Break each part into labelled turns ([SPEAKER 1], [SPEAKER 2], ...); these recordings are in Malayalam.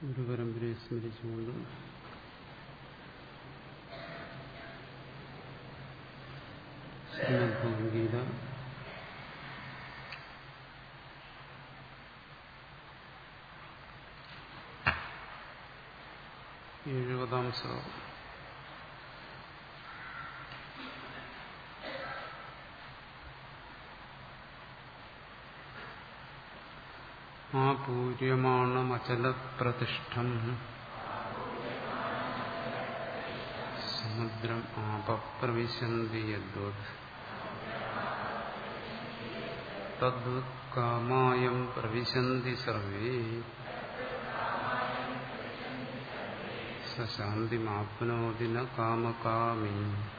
[SPEAKER 1] ഗുരുപരമ്പരയെ സ്മരിച്ചുകൊണ്ട് ശ്രീമദ്ഭഗവത്ഗീത എഴുപതാം ശ്ലോകം ആപൂര്യമാണമചലപ്രതിഷ്ഠം സമുദ്രം ആപപ്രവിശന്തി യദ്വത് തദ്വത് കാമായം പ്രവിശന്തി സർവേ സശാന്തിമാപ്നോതി ന കാമകാമീ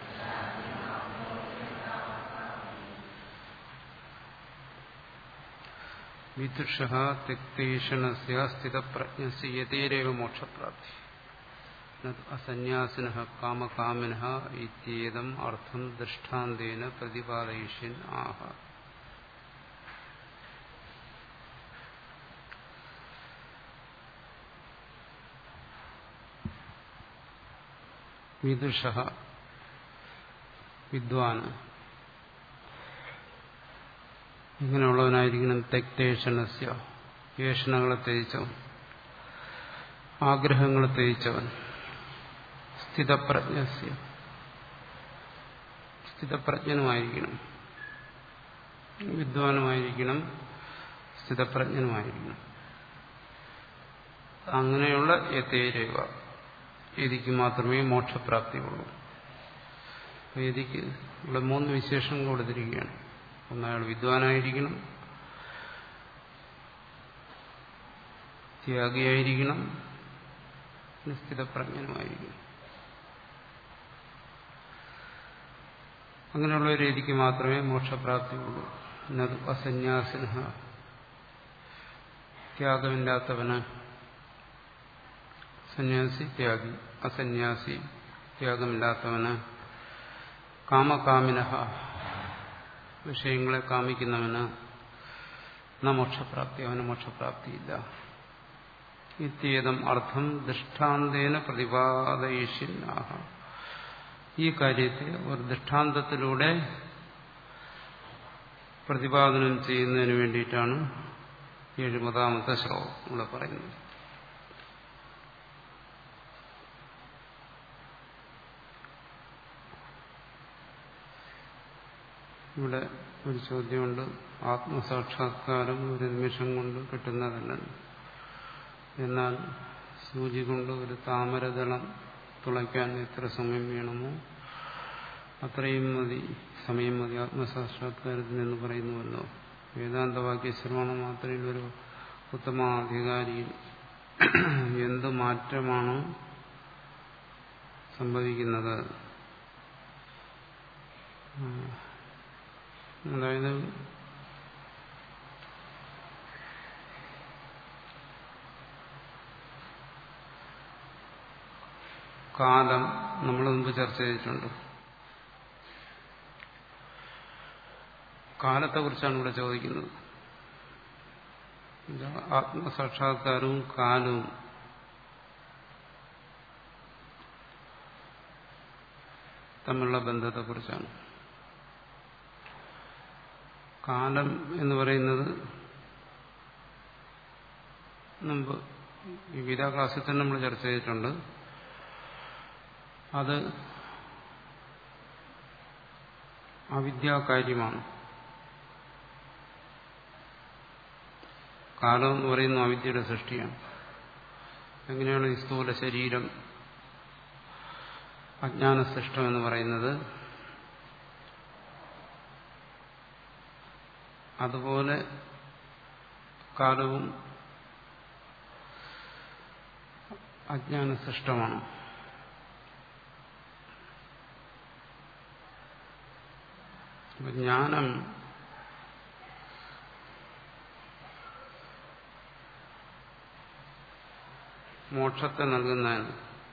[SPEAKER 1] വിദുഷ തെക്തേഷണസ്യ സ്ഥിതപ്രജ്ഞസ്യ യതേരേവ മോക്ഷപ്രാപ്തി അസന്യാസിന കാമകാമിന ഇത്യേതം അർത്ഥം ദൃഷ്ടാന്തേന പ്രതിപാദയിഷ്യൻ ആഹ വിദുഷ വിദ്വാന് ഇങ്ങനെയുള്ളവനായിരിക്കണം തെക്തേഷണസ്യ ഏഷണങ്ങളെ തേച്ചവൻ ആഗ്രഹങ്ങളെ തേച്ചവൻ സ്ഥിതപ്രജ്ഞസ്യ സ്ഥിതപ്രജ്ഞനുമായിരിക്കണം വിദ്വാനുമായിരിക്കണം സ്ഥിതപ്രജ്ഞനുമായിരിക്കണം അങ്ങനെയുള്ള യഥേരേവ യതിക്ക് മാത്രമേ മോക്ഷപ്രാപ്തിയുള്ളൂ യതിക്ക് ഇവിടെ മൂന്ന് വിശേഷം കൊടുത്തിരിക്കുകയാണ് ഒന്നയാൾ വിദ്വാനായിരിക്കണം ത്യാഗിയായിരിക്കണം സ്ഥിതപ്രജ്ഞനുമായിരിക്കണം അങ്ങനെയുള്ള ഒരു രീതിക്ക് മാത്രമേ മോക്ഷപ്രാപ്തിയുള്ളൂ എന്നത് അസന്യാസിന ത്യാഗമില്ലാത്തവന് സന്യാസി ത്യാഗി അസന്യാസി ത്യാഗമില്ലാത്തവന് കാമകാമിന വിഷയങ്ങളെ കാമിക്കുന്നവന് ന മോക്ഷപ്രാപ്തി അവന് മോക്ഷപ്രാപ്തിയില്ല ഇത്യേതം അർത്ഥം ദൃഷ്ടാന്തേന പ്രതിപാദയിഷ്യൻ ആഹ ഈ കാര്യത്തെ ഒരു ദൃഷ്ടാന്തത്തിലൂടെ പ്രതിപാദനം ചെയ്യുന്നതിന് വേണ്ടിയിട്ടാണ് എഴുപതാമത്തെ ശ്ലോകം ഇവിടെ പറയുന്നത് ഇവിടെ ഒരു ചോദ്യമുണ്ട് ആത്മസാക്ഷാത്കാരം ഒരു നിമിഷം കൊണ്ട് കിട്ടുന്നതല്ല എന്നാൽ സൂചി കൊണ്ട് ഒരു താമരദളം തുളയ്ക്കാൻ എത്ര സമയം വേണമോ അത്രയും മതി സമയം മതി ആത്മസാക്ഷാത്കാരത്തിന് എന്ന് പറയുന്നുവല്ലോ വേദാന്തവാക്യ ശ്രവണം മാത്രമേ ഒരു ഉത്തമാധികാരിയിൽ എന്ത് മാറ്റമാണോ സംഭവിക്കുന്നത് അതായത് കാലം നമ്മൾ മുമ്പ് ചർച്ച ചെയ്തിട്ടുണ്ട് കാലത്തെക്കുറിച്ചാണ് ഇവിടെ ചോദിക്കുന്നത് ആത്മസാക്ഷാത്കാരവും കാലവും തമ്മിലുള്ള ബന്ധത്തെക്കുറിച്ചാണ് കാലം എന്ന് പറയുന്നത് മുമ്പ് ഈ ഗീതാ ക്ലാസ്സിൽ തന്നെ നമ്മൾ ചർച്ച ചെയ്തിട്ടുണ്ട് അത് അവിദ്യാകാര്യമാണ് കാലം എന്ന് പറയുന്ന അവിദ്യയുടെ സൃഷ്ടിയാണ് എങ്ങനെയാണ് ഈ സ്ഥൂല ശരീരം അജ്ഞാന സൃഷ്ടം എന്ന് പറയുന്നത് അതുപോലെ കാലവും അജ്ഞാന സൃഷ്ടമാണ് ജ്ഞാനം മോക്ഷത്തെ നൽകുന്നതിന്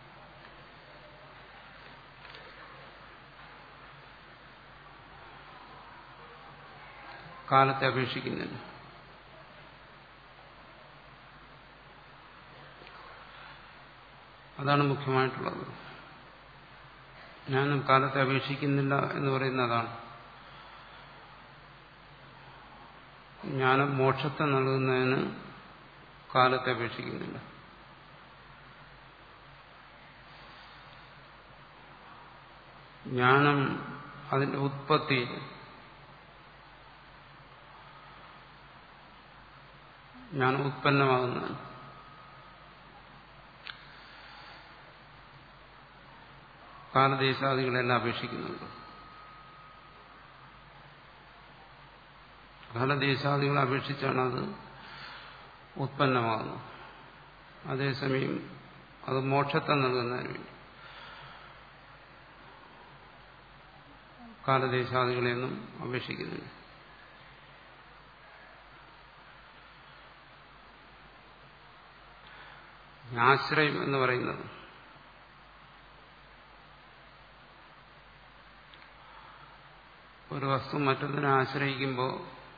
[SPEAKER 1] കാലത്തെ അപേക്ഷിക്കുന്നില്ല അതാണ് മുഖ്യമായിട്ടുള്ളത് ഞാനും കാലത്തെ അപേക്ഷിക്കുന്നില്ല എന്ന് പറയുന്നതാണ് ജ്ഞാനം മോക്ഷത്തെ നൽകുന്നതിന് കാലത്തെ അപേക്ഷിക്കുന്നില്ല ജ്ഞാനം അതിന്റെ ഉത്പത്തി ജ്ഞാനം ഉത്പന്നമാകുന്നതാണ് കാലദേശാദികളെല്ലാം അപേക്ഷിക്കുന്നുണ്ട് കാലദേശാദികളെ അപേക്ഷിച്ചാണ് അത് ഉത്പന്നമാകുന്നത് അതേസമയം അത് മോക്ഷത്തെ നൽകുന്നതിന് വേണ്ടി കാലദേശാദികളെയൊന്നും അപേക്ഷിക്കുന്നില്ല ആശ്രയം എന്ന് പറയുന്നത് ഒരു വസ്തു മറ്റൊന്നിനെ ആശ്രയിക്കുമ്പോൾ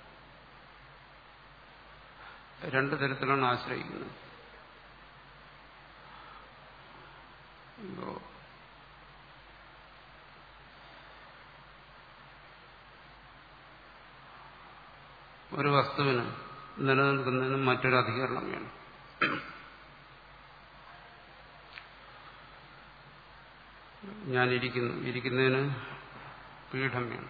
[SPEAKER 1] രണ്ടു തരത്തിലാണ് ആശ്രയിക്കുന്നത് ഇപ്പോ ഒരു വസ്തുവിന് നിലനിൽക്കുന്നതിന് മറ്റൊരു അധികരണം വേണം ഞാൻ ഇരിക്കുന്നു ഇരിക്കുന്നതിന് പീഠം വേണം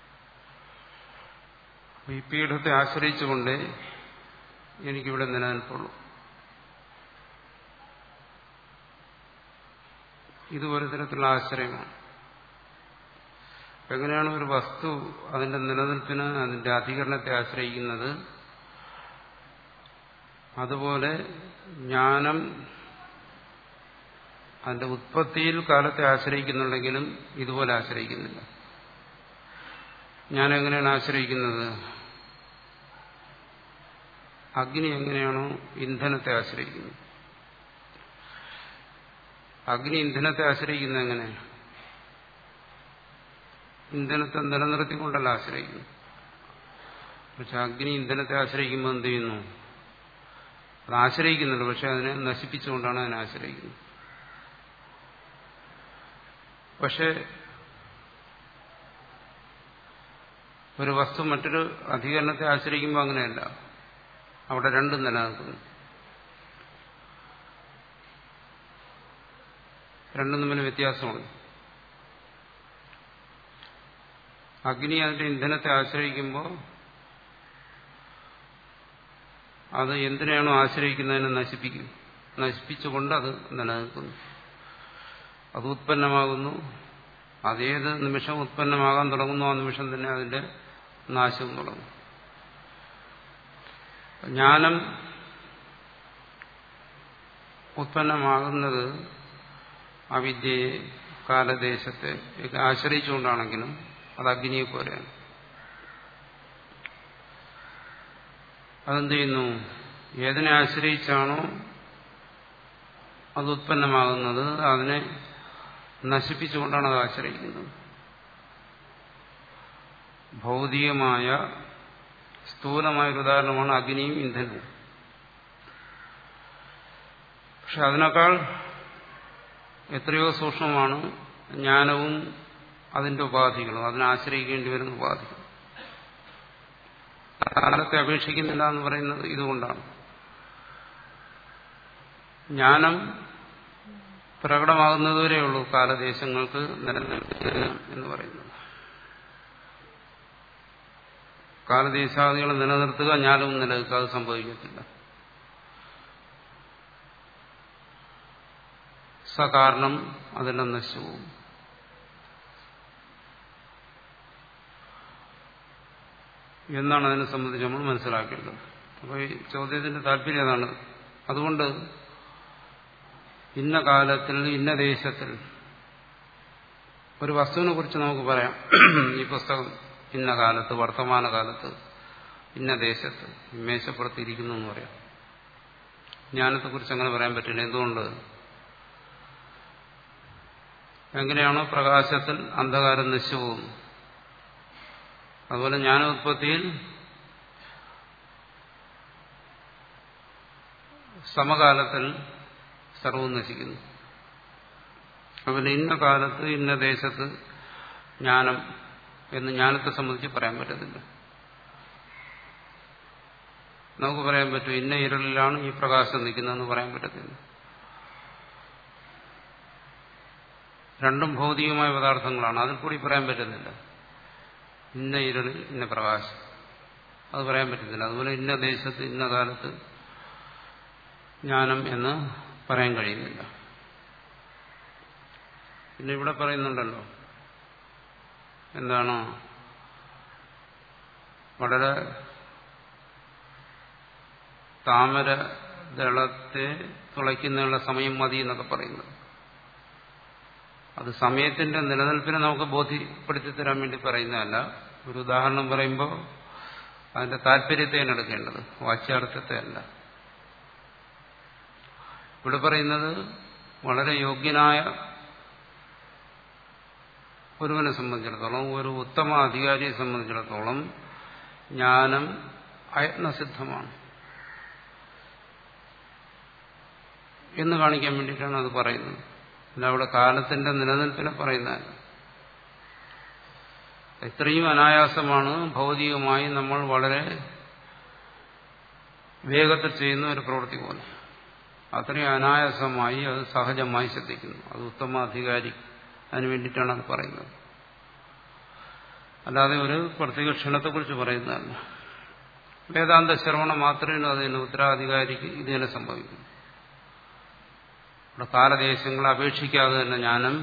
[SPEAKER 1] ഈ പീഠത്തെ ആശ്രയിച്ചുകൊണ്ടേ എനിക്കിവിടെ നിലനിൽപ്പുള്ളൂ ഇത് ഒരു തരത്തിലുള്ള ആശ്രയമാണ് എങ്ങനെയാണ് ഒരു വസ്തു അതിന്റെ നിലനിൽപ്പിന് അതിന്റെ അധികരണത്തെ ആശ്രയിക്കുന്നത് അതുപോലെ ജ്ഞാനം അതിന്റെ ഉത്പത്തിയിൽ കാലത്തെ ആശ്രയിക്കുന്നുണ്ടെങ്കിലും ഇതുപോലെ ആശ്രയിക്കുന്നില്ല ഞാൻ എങ്ങനെയാണ് ആശ്രയിക്കുന്നത് അഗ്നി എങ്ങനെയാണോ ഇന്ധനത്തെ ആശ്രയിക്കുന്നത് അഗ്നി ഇന്ധനത്തെ ആശ്രയിക്കുന്നത് എങ്ങനെ ഇന്ധനത്തെ നിലനിർത്തിക്കൊണ്ടല്ല ആശ്രയിക്കുന്നു പക്ഷെ അഗ്നി ഇന്ധനത്തെ ആശ്രയിക്കുമ്പോൾ എന്ത് ചെയ്യുന്നു അത് ആശ്രയിക്കുന്നുണ്ട് പക്ഷെ അതിനെ നശിപ്പിച്ചുകൊണ്ടാണ് അതിനെ ആശ്രയിക്കുന്നത് പക്ഷെ ഒരു വസ്തു മറ്റൊരു അധികരണത്തെ ആശ്രയിക്കുമ്പോൾ അങ്ങനെയല്ല അവിടെ രണ്ടും നിലനിൽക്കുന്നു രണ്ടും തമ്മിൽ വ്യത്യാസമുണ്ട് അഗ്നി അതിന്റെ ഇന്ധനത്തെ ആശ്രയിക്കുമ്പോൾ അത് എന്തിനാണോ ആശ്രയിക്കുന്നതിനെ നശിപ്പിക്കും നശിപ്പിച്ചുകൊണ്ട് അത് നിലനിൽക്കുന്നു അത് ഉത്പന്നമാകുന്നു അതേത് നിമിഷം ഉത്പന്നമാകാൻ തുടങ്ങുന്നു ആ നിമിഷം തന്നെ അതിന്റെ നാശവും തുടങ്ങും ജ്ഞാനം ഉത്പന്നമാകുന്നത് അവിദ്യയെ കാലദേശത്തെ ഒക്കെ ആശ്രയിച്ചുകൊണ്ടാണെങ്കിലും അത് അഗ്നിയെ പോലെയാണ് അതെന്ത് ചെയ്യുന്നു ഏതിനെ ആശ്രയിച്ചാണോ അത് ഉത്പന്നമാകുന്നത് അതിനെ നശിപ്പിച്ചുകൊണ്ടാണ് അത് ആശ്രയിക്കുന്നത് ഭൗതികമായ സ്ഥൂലമായ ഒരു ഉദാഹരണമാണ് അഗ്നിയും ഇന്ധനവും പക്ഷെ അതിനേക്കാൾ എത്രയോ സൂക്ഷ്മമാണ് ജ്ഞാനവും അതിന്റെ ഉപാധികളും അതിനാശ്രയിക്കേണ്ടി വരുന്ന ഉപാധികൾ കാലത്തെ അപേക്ഷിക്കുന്നില്ല എന്ന് പറയുന്നത് ഇതുകൊണ്ടാണ് ജ്ഞാനം പ്രകടമാകുന്നതുവരേ ഉള്ളൂ കാലദേശങ്ങൾക്ക് നിലനിൽക്കുക എന്ന് പറയുന്നത് കാലദേശാദികൾ നിലനിർത്തുക ജ്ഞാനവും നിലനിൽക്കുക അത് സംഭവിക്കത്തില്ല സകാരണം അതെല്ലാം നശിച്ചു പോകും എന്നാണ് അതിനെ സംബന്ധിച്ച് നമ്മൾ മനസ്സിലാക്കേണ്ടത് അപ്പോൾ ഈ ചോദ്യത്തിന്റെ താല്പര്യം അതാണ് അതുകൊണ്ട് ഇന്ന കാലത്തിൽ ഇന്ന ദേശത്തിൽ ഒരു വസ്തുവിനെ കുറിച്ച് നമുക്ക് പറയാം ഈ പുസ്തകം ഇന്ന കാലത്ത് വർത്തമാന കാലത്ത് ഇന്ന ദേശത്ത് മേശപ്പുറത്തിരിക്കുന്നു എന്ന് പറയാം ജ്ഞാനത്തെക്കുറിച്ച് അങ്ങനെ പറയാൻ പറ്റില്ല എന്തുകൊണ്ട് എങ്ങനെയാണോ പ്രകാശത്തിൽ അന്ധകാരം നശിച്ചു പോകുന്നു അതുപോലെ ജ്ഞാനോത്പത്തിയിൽ സമകാലത്തിൽ സർവവും നശിക്കുന്നു അതുപോലെ ഇന്ന കാലത്ത് ഇന്ന ദേശത്ത് ജ്ഞാനം എന്ന് ജ്ഞാനത്തെ സംബന്ധിച്ച് പറയാൻ പറ്റത്തില്ല നമുക്ക് പറയാൻ പറ്റും ഇന്ന ഇരുളിലാണ് ഈ പ്രകാശം നിൽക്കുന്നതെന്ന് പറയാൻ പറ്റത്തില്ല രണ്ടും ഭൗതികമായ പദാർത്ഥങ്ങളാണ് അതിൽ കൂടി പറയാൻ പറ്റുന്നില്ല ഇന്ന ഇരുളിൽ ഇന്ന പ്രകാശം അത് പറയാൻ പറ്റത്തില്ല അതുപോലെ ഇന്ന ദേശത്ത് ഇന്ന കാലത്ത് ജ്ഞാനം എന്ന് പറയാൻ കഴിയുന്നില്ല പിന്നെ ഇവിടെ പറയുന്നുണ്ടല്ലോ എന്താണ് വളരെ താമര ദളത്തെ തുളയ്ക്കുന്നതിനുള്ള സമയം മതി എന്നൊക്കെ പറയുന്നത് അത് സമയത്തിന്റെ നിലനിൽപ്പിനെ നമുക്ക് ബോധ്യപ്പെടുത്തി തരാൻ വേണ്ടി പറയുന്നതല്ല ഒരു ഉദാഹരണം പറയുമ്പോൾ അതിന്റെ താല്പര്യത്തെയാണ് എടുക്കേണ്ടത് വാച്യാർത്ഥത്തെ അല്ല ഇവിടെ പറയുന്നത് വളരെ യോഗ്യനായ ഒരുവനെ സംബന്ധിച്ചിടത്തോളം ഒരു ഉത്തമ അധികാരിയെ സംബന്ധിച്ചിടത്തോളം ജ്ഞാനം അയത്നസിദ്ധമാണ് എന്ന് കാണിക്കാൻ വേണ്ടിയിട്ടാണ് അത് പറയുന്നത് അല്ല അവിടെ കാലത്തിന്റെ നിലനിൽപ്പിനെ പറയുന്നതല്ല ഇത്രയും അനായാസമാണ് ഭൗതികമായി നമ്മൾ വളരെ വേഗത്തിൽ ചെയ്യുന്ന ഒരു പ്രവൃത്തി പോലെ അത്രയും അനായാസമായി അത് സഹജമായി ശ്രദ്ധിക്കുന്നു അത് ഉത്തമ അധികാരി അതിനു വേണ്ടിയിട്ടാണ് അത് പറയുന്നത് അല്ലാതെ ഒരു പ്രത്യേക ക്ഷണത്തെക്കുറിച്ച് പറയുന്നതല്ല വേദാന്ത ശ്രവണം മാത്രമേ അതിന് ഉത്തരാധികാരിക്ക് ഇതിനെ സംഭവിക്കും ഇവിടെ കാലദേശങ്ങളെ അപേക്ഷിക്കാതെ തന്നെ ജ്ഞാനം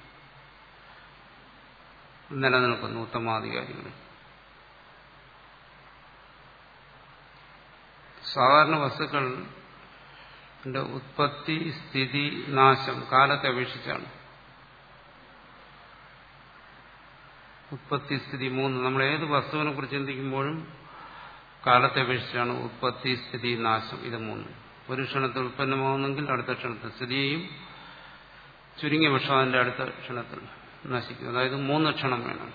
[SPEAKER 1] നിലനിൽക്കുന്നു ഉത്തമാധികാരികളിൽ സാധാരണ വസ്തുക്കൾ ഉത്പത്തി സ്ഥിതി നാശം കാലത്തെ അപേക്ഷിച്ചാണ് ഉത്പത്തി സ്ഥിതി മൂന്ന് നമ്മൾ ഏത് വസ്തുവിനെ കുറിച്ച് ചിന്തിക്കുമ്പോഴും കാലത്തെ അപേക്ഷിച്ചാണ് ഉത്പത്തി സ്ഥിതി നാശം ഇത് മൂന്ന് ഒരു ക്ഷണത്തിൽ ഉത്പന്നമാകുന്നെങ്കിൽ അടുത്ത ക്ഷണത്തിൽ സ്ഥിതി ചെയ്യും ചുരുങ്ങിയ പക്ഷം അതിന്റെ അടുത്ത ക്ഷണത്തിൽ നശിക്കും അതായത് മൂന്ന് ക്ഷണം വേണം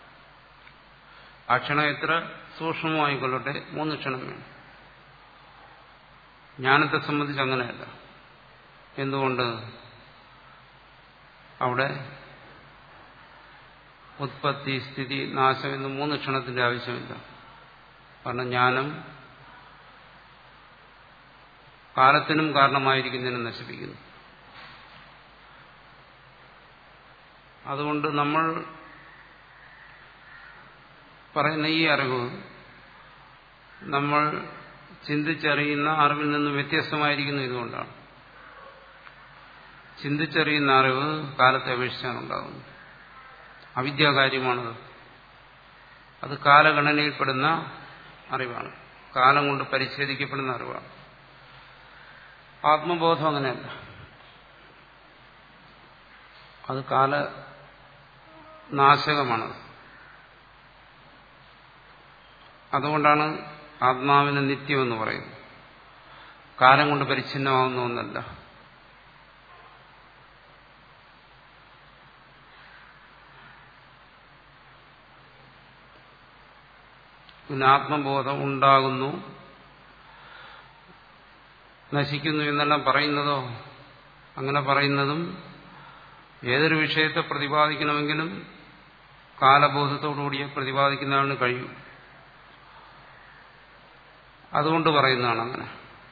[SPEAKER 1] ആ ക്ഷണം എത്ര സൂക്ഷ്മമായിക്കൊള്ളട്ടെ മൂന്ന് ക്ഷണം വേണം ജ്ഞാനത്തെ സംബന്ധിച്ച് അങ്ങനെയല്ല എന്തുകൊണ്ട് അവിടെ ഉത്പത്തി സ്ഥിതി നാശം എന്ന് മൂന്ന് ക്ഷണത്തിന്റെ ആവശ്യമില്ല കാരണം ജ്ഞാനം കാലത്തിനും കാരണമായിരിക്കുന്നതിനെ നശിപ്പിക്കുന്നു അതുകൊണ്ട് നമ്മൾ പറയുന്ന ഈ അറിവ് നമ്മൾ ചിന്തിച്ചറിയുന്ന അറിവിൽ നിന്ന് വ്യത്യസ്തമായിരിക്കുന്നു ഇതുകൊണ്ടാണ് ചിന്തിച്ചറിയുന്ന അറിവ് കാലത്തെ അപേക്ഷിച്ചാണ് ഉണ്ടാകുന്നത് അവിദ്യാകാര്യമാണത് അത് കാലഗണനയിൽപ്പെടുന്ന അറിവാണ് കാലം കൊണ്ട് പരിച്ഛേദിക്കപ്പെടുന്ന അറിവാണ് ആത്മബോധം അങ്ങനെയല്ല അത് കാല നാശകമാണത് അതുകൊണ്ടാണ് ആത്മാവിന് നിത്യമെന്ന് പറയുന്നത് കാലം കൊണ്ട് പരിച്ഛിന്നമാവുന്ന ഒന്നല്ല പിന്നെ ആത്മബോധം ഉണ്ടാകുന്നു നശിക്കുന്നു എന്നെല്ലാം പറയുന്നതോ അങ്ങനെ പറയുന്നതും ഏതൊരു വിഷയത്തെ പ്രതിപാദിക്കണമെങ്കിലും കാലബോധത്തോടുകൂടിയ പ്രതിപാദിക്കുന്നതാണ് കഴിയും അതുകൊണ്ട് പറയുന്നതാണ് അങ്ങനെ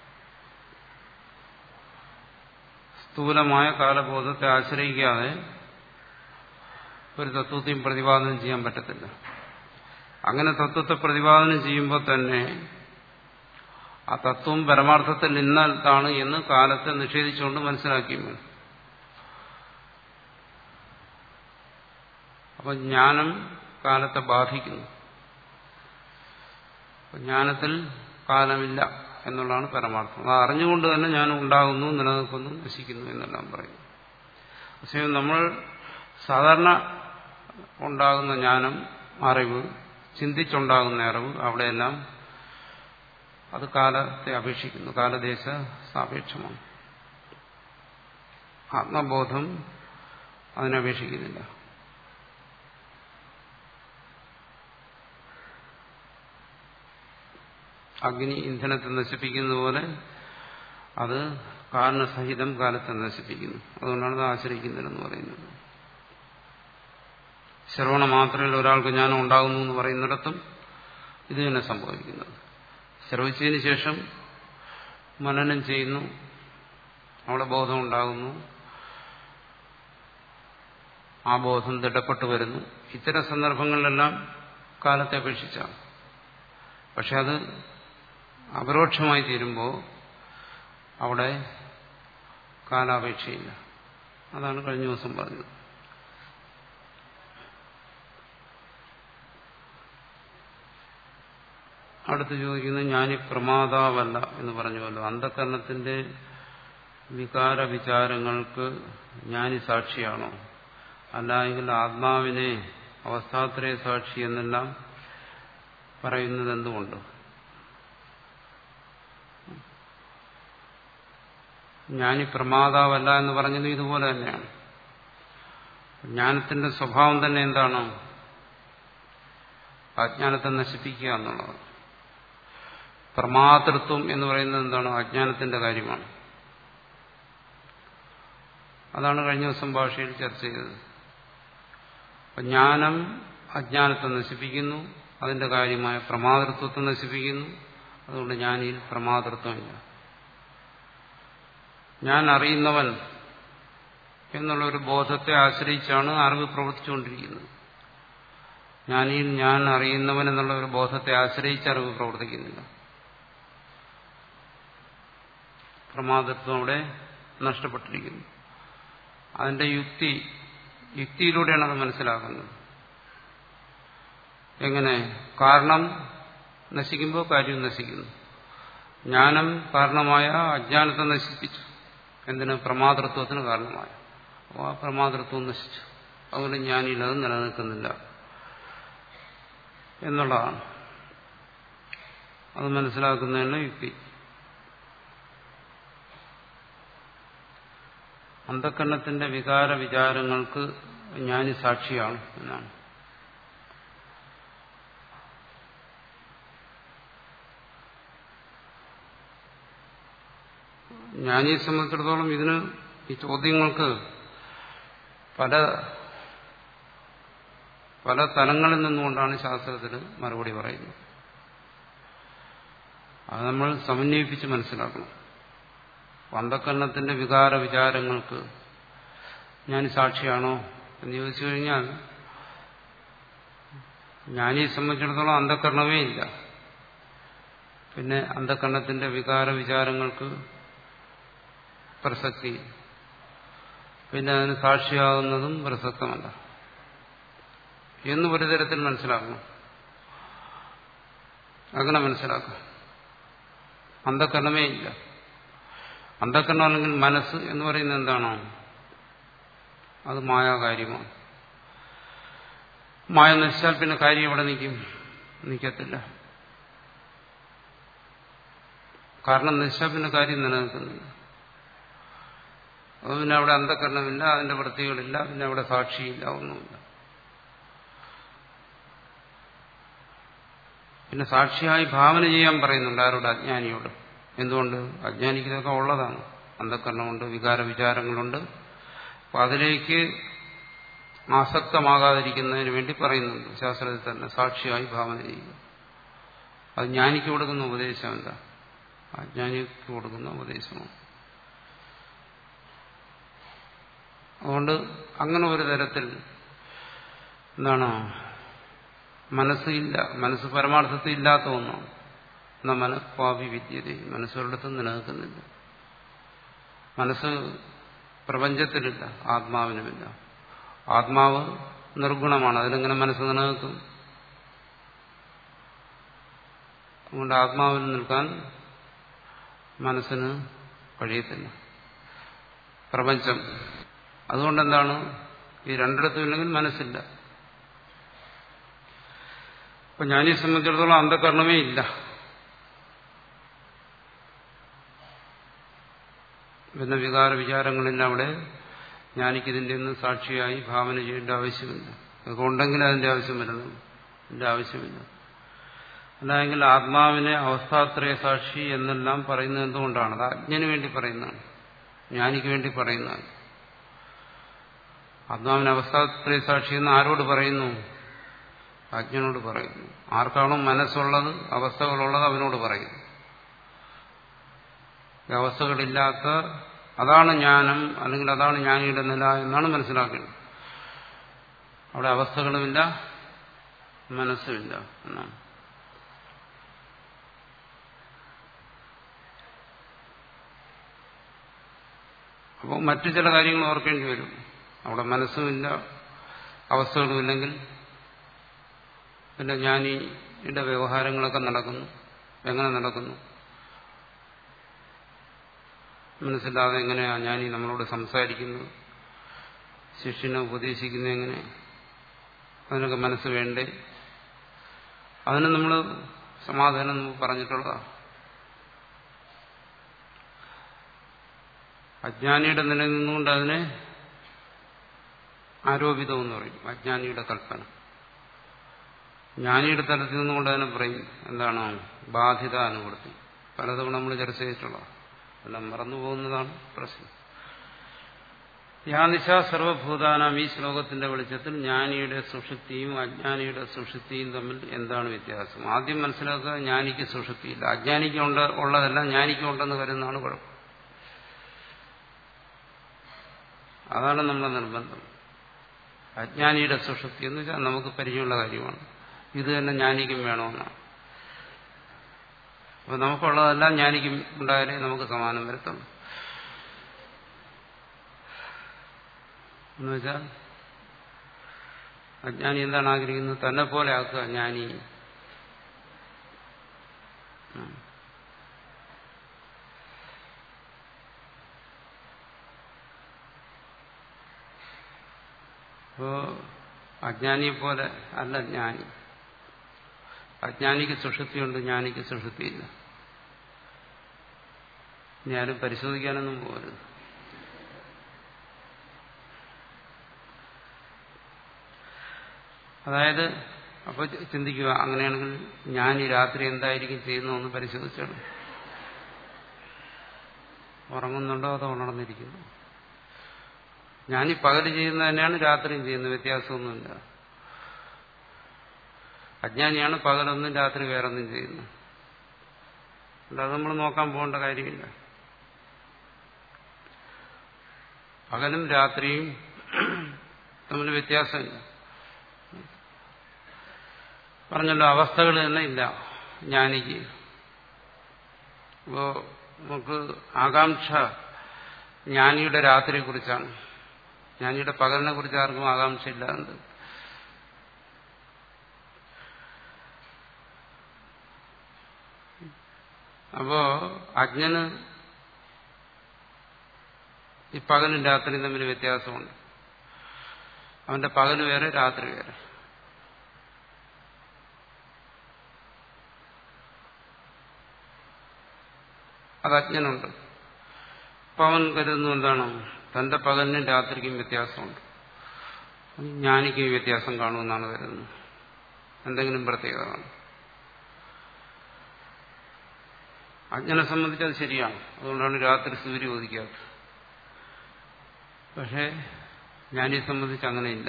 [SPEAKER 1] സ്ഥൂലമായ കാലബോധത്തെ ആശ്രയിക്കാതെ ഒരു തത്വത്തെയും പ്രതിപാദനം ചെയ്യാൻ പറ്റത്തില്ല അങ്ങനെ തത്വത്തെ പ്രതിപാദനം ചെയ്യുമ്പോൾ തന്നെ ആ തത്വം പരമാർത്ഥത്തിൽ നിന്നതാണ് എന്ന് കാലത്തെ നിഷേധിച്ചുകൊണ്ട് മനസ്സിലാക്കിയും വേണം അപ്പൊ ജ്ഞാനം കാലത്തെ ബാധിക്കുന്നു ജ്ഞാനത്തിൽ കാലമില്ല എന്നുള്ളതാണ് പരമാർത്ഥം അത് അറിഞ്ഞുകൊണ്ട് തന്നെ ഞാൻ ഉണ്ടാകുന്നു നിലനിൽക്കുന്നു നശിക്കുന്നു എന്നെല്ലാം പറയും പക്ഷേ നമ്മൾ സാധാരണ ഉണ്ടാകുന്ന ജ്ഞാനം അറിവ് ചിന്തിച്ചുണ്ടാകുന്ന അറിവ് അവിടെയെല്ലാം അത് കാലത്തെ അപേക്ഷിക്കുന്നു കാലദേശ സാപേക്ഷമാണ് ആത്മബോധം അതിനപേക്ഷിക്കുന്നില്ല അഗ്നി ഇന്ധനത്തെ നശിപ്പിക്കുന്ന പോലെ അത് കാരണസഹിതം കാലത്തെ നശിപ്പിക്കുന്നു അതുകൊണ്ടാണ് ഇത് ആശ്രയിക്കുന്നില്ലെന്ന് പറയുന്നത് ശ്രവണ മാത്രമല്ല ഒരാൾക്ക് ജ്ഞാനം ഉണ്ടാകുന്നു എന്ന് പറയുന്നിടത്തും ഇത് തന്നെ സംഭവിക്കുന്നത് ശ്രവിച്ചതിന് ശേഷം മനനം ചെയ്യുന്നു അവിടെ ബോധം ഉണ്ടാകുന്നു ആ ബോധം ദൃഢപ്പെട്ടു വരുന്നു ഇത്തരം സന്ദർഭങ്ങളിലെല്ലാം കാലത്തെ അപേക്ഷിച്ചാണ് പക്ഷെ അത് അപരോക്ഷമായി തീരുമ്പോൾ അവിടെ കാലാപേക്ഷയില്ല അതാണ് കഴിഞ്ഞ ദിവസം പറഞ്ഞത് അടുത്ത് ചോദിക്കുന്നത് ഞാനീ പ്രമാതാവല്ല എന്ന് പറഞ്ഞുവല്ലോ അന്ധകരണത്തിന്റെ വികാര വിചാരങ്ങൾക്ക് ഞാനി സാക്ഷിയാണോ അല്ലായെങ്കിൽ ആത്മാവിനെ അവസ്ഥാത്രയ സാക്ഷി എന്നെല്ലാം പറയുന്നത് എന്തുകൊണ്ട് ജ്ഞാനി പ്രമാതാവല്ല എന്ന് പറഞ്ഞത് ഇതുപോലെ തന്നെയാണ് ജ്ഞാനത്തിന്റെ സ്വഭാവം തന്നെ എന്താണ് അജ്ഞാനത്തെ നശിപ്പിക്കുക എന്നുള്ളത് പ്രമാതൃത്വം എന്ന് പറയുന്നത് എന്താണ് അജ്ഞാനത്തിന്റെ കാര്യമാണ് അതാണ് കഴിഞ്ഞ ദിവസം ഭാഷയിൽ ചർച്ച ചെയ്തത് ജ്ഞാനം അജ്ഞാനത്തെ നശിപ്പിക്കുന്നു അതിന്റെ കാര്യമായ പ്രമാതൃത്വത്തെ നശിപ്പിക്കുന്നു അതുകൊണ്ട് ജ്ഞാനിയിൽ പ്രമാതൃത്വമില്ല ഞാൻ അറിയുന്നവൻ എന്നുള്ള ഒരു ബോധത്തെ ആശ്രയിച്ചാണ് അറിവ് പ്രവർത്തിച്ചുകൊണ്ടിരിക്കുന്നത് ജ്ഞാനിയിൽ ഞാൻ അറിയുന്നവൻ എന്നുള്ള ഒരു ബോധത്തെ ആശ്രയിച്ച് അറിവ് പ്രവർത്തിക്കുന്നില്ല പ്രമാദത്വം അവിടെ നഷ്ടപ്പെട്ടിരിക്കുന്നു അതിന്റെ യുക്തി യുക്തിയിലൂടെയാണ് അത് മനസ്സിലാക്കുന്നത് എങ്ങനെ കാരണം നശിക്കുമ്പോൾ കാര്യം നശിക്കുന്നു ജ്ഞാനം കാരണമായ അജ്ഞാനത്തെ നശിപ്പിച്ചു എന്തിന് പ്രമാതൃത്വത്തിന് കാരണമായ അപ്പോൾ ആ പ്രമാതൃത്വം നശിച്ചു അതുകൊണ്ട് ജ്ഞാനിയിൽ അത് നിലനിൽക്കുന്നില്ല എന്നുള്ളതാണ് അത് മനസ്സിലാക്കുന്നതിന് യുക്തി അന്ധക്കരണത്തിന്റെ വികാര വിചാരങ്ങൾക്ക് ജ്ഞാനി സാക്ഷിയാണ് എന്നാണ് ജ്ഞാനിയെ സംബന്ധിച്ചിടത്തോളം ഇതിന് ഈ ചോദ്യങ്ങൾക്ക് പല പല തലങ്ങളിൽ നിന്നുകൊണ്ടാണ് ശാസ്ത്രത്തിൽ മറുപടി പറയുന്നത് അത് നമ്മൾ സമന്വയിപ്പിച്ച് മനസ്സിലാക്കണം അന്ധക്കരണത്തിന്റെ വികാര വിചാരങ്ങൾക്ക് ഞാൻ സാക്ഷിയാണോ എന്ന് ചോദിച്ചു കഴിഞ്ഞാൽ ജ്ഞാനിയെ സംബന്ധിച്ചിടത്തോളം അന്ധക്കരണമേ ഇല്ല പിന്നെ അന്ധക്കരണത്തിന്റെ വികാര വിചാരങ്ങൾക്ക് പ്രസക്തി പിന്നെ അതിന് സാക്ഷിയാകുന്നതും പ്രസക്തമല്ല എന്ന് ഒരു തരത്തിൽ മനസ്സിലാക്കണം അങ്ങനെ മനസ്സിലാക്കാം അന്ധക്കരണമേ ഇല്ല അന്ധക്കരണം അല്ലെങ്കിൽ മനസ്സ് എന്ന് പറയുന്നത് എന്താണോ അത് മായാകാര്യമാണ് മായ നശിച്ചാൽ പിന്നെ കാര്യം എവിടെ നിൽക്കും നിൽക്കത്തില്ല കാരണം നശിച്ചാൽ പിന്നെ കാര്യം നിലനിൽക്കുന്നില്ല അത് പിന്നെ അവിടെ അന്ധകരണമില്ല അതിന്റെ വൃത്തികളില്ല പിന്നെ അവിടെ സാക്ഷിയില്ല ഒന്നുമില്ല പിന്നെ സാക്ഷിയായി ഭാവന ചെയ്യാൻ പറയുന്നുണ്ട് ആരോട് അജ്ഞാനിയോട് എന്തുകൊണ്ട് അജ്ഞാനിക്ക് ഇതൊക്കെ ഉള്ളതാണ് അന്ധകരണമുണ്ട് വികാര വിചാരങ്ങളുണ്ട് അപ്പൊ അതിലേക്ക് ആസക്തമാകാതിരിക്കുന്നതിന് വേണ്ടി പറയുന്നുണ്ട് ശാസ്ത്രത്തിൽ തന്നെ സാക്ഷിയായി ഭാവന ചെയ്യുക അത് ജ്ഞാനിക്ക് കൊടുക്കുന്ന ഉപദേശമല്ല അജ്ഞാനിക്ക് കൊടുക്കുന്ന ഉപദേശമാണ് അതുകൊണ്ട് അങ്ങനെ ഒരു തരത്തിൽ എന്താണ് മനസ്സില്ല മനസ്സ് പരമാർത്ഥത്തിൽ ഇല്ലാത്ത ഒന്നാണ് എന്നാ മനഃപ്പാവി വിദ്യത മനസ്സൊരിടത്തും നിലനിൽക്കുന്നില്ല മനസ്സ് പ്രപഞ്ചത്തിലില്ല ആത്മാവിനുമില്ല ആത്മാവ് നിർഗുണമാണ് അതിലെങ്ങനെ മനസ്സ് നിലനിൽക്കും അതുകൊണ്ട് ആത്മാവിൽ നിൽക്കാൻ മനസ്സിന് കഴിയത്തില്ല പ്രപഞ്ചം അതുകൊണ്ടെന്താണ് ഈ രണ്ടിടത്തും ഇല്ലെങ്കിൽ മനസ്സില്ല അപ്പൊ ഞാനീ സംബന്ധിച്ചിടത്തോളം അന്ധകരണമേ ഇല്ല പിന്നെ വികാര വിചാരങ്ങളില്ല അവിടെ ഞാനിക്കിതിൻ്റെ ഒന്നും സാക്ഷിയായി ഭാവന ചെയ്യേണ്ട ആവശ്യമില്ല അതൊക്കെ ഉണ്ടെങ്കിൽ അതിന്റെ ആവശ്യം വരണം അതിന്റെ ആവശ്യമില്ല അല്ലായെങ്കിൽ ആത്മാവിനെ അവസ്ഥാത്രയ സാക്ഷി എന്നെല്ലാം പറയുന്നത് എന്തുകൊണ്ടാണ് അത് അജ്ഞന് വേണ്ടി പറയുന്നതാണ് ജ്ഞാനിക്ക് വേണ്ടി പറയുന്നതാണ് ആത്മാവിന് അവസ്ഥാത്രയ സാക്ഷി എന്ന് ആരോട് പറയുന്നു അജ്ഞനോട് പറയുന്നു ആർക്കാണോ മനസ്സുള്ളത് അവസ്ഥകളുള്ളത് അവനോട് പറയുന്നു ഈ അവസ്ഥകളില്ലാത്ത അതാണ് ജ്ഞാനം അല്ലെങ്കിൽ അതാണ് ജ്ഞാനിയുടെ നില എന്നാണ് മനസ്സിലാക്കേണ്ടത് അവിടെ അവസ്ഥകളുമില്ല മനസ്സുമില്ല എന്നാണ് അപ്പോൾ മറ്റു ചില കാര്യങ്ങൾ ഓർക്കേണ്ടി വരും അവിടെ മനസ്സുമില്ല അവസ്ഥകളുമില്ലെങ്കിൽ പിന്നെ ജ്ഞാനിയുടെ വ്യവഹാരങ്ങളൊക്കെ നടക്കുന്നു എങ്ങനെ നടക്കുന്നു മനസ്സില്ലാതെ എങ്ങനെയാ ജ്ഞാനി നമ്മളോട് സംസാരിക്കുന്നത് ശിഷ്യനെ ഉപദേശിക്കുന്നത് എങ്ങനെ അതിനൊക്കെ മനസ്സ് വേണ്ടേ അതിന് നമ്മൾ സമാധാനം നമുക്ക് പറഞ്ഞിട്ടുള്ളതാണ് അജ്ഞാനിയുടെ നിലയിൽ നിന്നുകൊണ്ട് അതിനെ ആരോപിതം എന്ന് പറയും അജ്ഞാനിയുടെ കൽപ്പന ജ്ഞാനിയുടെ തലത്തിൽ നിന്നുകൊണ്ട് അതിനെ പറയും എന്താണ് ബാധിത അനുവൃത്തി പലതവണ നമ്മൾ ചർച്ച ചെയ്തിട്ടുള്ള എല്ലാം മറന്നുപോകുന്നതാണ് പ്രശ്നം യാനിശ സർവഭൂതാനാം ഈ ശ്ലോകത്തിന്റെ വെളിച്ചത്തിൽ ജ്ഞാനിയുടെ സുഷുപ്തിയും അജ്ഞാനിയുടെ സുഷുപ്തിയും തമ്മിൽ എന്താണ് വ്യത്യാസം ആദ്യം മനസ്സിലാക്കുക ജ്ഞാനിക്ക് സുഷുപ്തിയില്ല അജ്ഞാനിക്ക് ഉണ്ട് ഉള്ളതെല്ലാം ജ്ഞാനിക്ക് ഉണ്ടെന്ന് കരുതുന്നതാണ് കുഴപ്പം അതാണ് നമ്മുടെ നിർബന്ധം അജ്ഞാനിയുടെ സുഷുപ്തി എന്ന് വെച്ചാൽ നമുക്ക് പരിചയമുള്ള കാര്യമാണ് ഇത് തന്നെ ജ്ഞാനിക്കും വേണമെന്നാണ് അപ്പൊ നമുക്കുള്ളതെല്ലാം ജ്ഞാനിക്കും ഉണ്ടായാലേ നമുക്ക് സമാനം വരുത്തുള്ളൂ എന്നുവെച്ചാൽ അജ്ഞാനി എന്താണ് ആഗ്രഹിക്കുന്നത് തന്നെ പോലെ ആക്കുക ജ്ഞാനി അപ്പോ അജ്ഞാനിയെ പോലെ അല്ല ജ്ഞാനി അജ്ഞാനിക്ക് സുഷുപ്തിയുണ്ട് ജ്ഞാനിക്ക് സുഷുപ്തിയില്ല ഇനി ആരും പരിശോധിക്കാനൊന്നും പോകരുത് അതായത് അപ്പോൾ ചിന്തിക്കുക അങ്ങനെയാണെങ്കിൽ ഞാൻ ഈ രാത്രി എന്തായിരിക്കും ചെയ്യുന്നതെന്ന് പരിശോധിച്ചാണ് ഉറങ്ങുന്നുണ്ടോ അതോ ഉണർന്നിരിക്കുന്നു ഞാൻ ഈ പകല് ചെയ്യുന്നത് തന്നെയാണ് രാത്രിയും ചെയ്യുന്നത് വ്യത്യാസമൊന്നുമില്ല അജ്ഞാനിയാണ് പകലൊന്നും രാത്രി വേറൊന്നും ചെയ്യുന്നത് അത് നമ്മൾ നോക്കാൻ പോകേണ്ട കാര്യമില്ല പകലും രാത്രിയും തമ്മിൽ വ്യത്യാസമില്ല പറഞ്ഞല്ലോ അവസ്ഥകൾ തന്നെ ഇല്ല ജ്ഞാനിക്ക് ഇപ്പോ നമുക്ക് ആകാംക്ഷ ജ്ഞാനിയുടെ രാത്രിയെക്കുറിച്ചാണ് ജ്ഞാനിയുടെ പകലിനെ കുറിച്ച് ആർക്കും ആകാംക്ഷ ഇല്ലാണ്ട് അപ്പോ അജ്ഞന് ഈ പകലും രാത്രിയും തമ്മിൽ വ്യത്യാസമുണ്ട് അവന്റെ പകല് വേറെ രാത്രി വേറെ അത് അജ്ഞനുണ്ട് അപ്പൊ അവൻ കരുതുന്നു എന്താണ് തന്റെ പകലിനും രാത്രിക്കും വ്യത്യാസമുണ്ട് ജ്ഞാനിക്കും വ്യത്യാസം കാണുമെന്നാണ് കരുതുന്നത് എന്തെങ്കിലും പ്രത്യേകത കാണും അജ്ഞനെ സംബന്ധിച്ച് അത് ശരിയാണ് അതുകൊണ്ടാണ് രാത്രി സൂര്യ ഉദിക്കാത്തത് പക്ഷേ ജ്ഞാനിയെ സംബന്ധിച്ച് അങ്ങനെയില്ല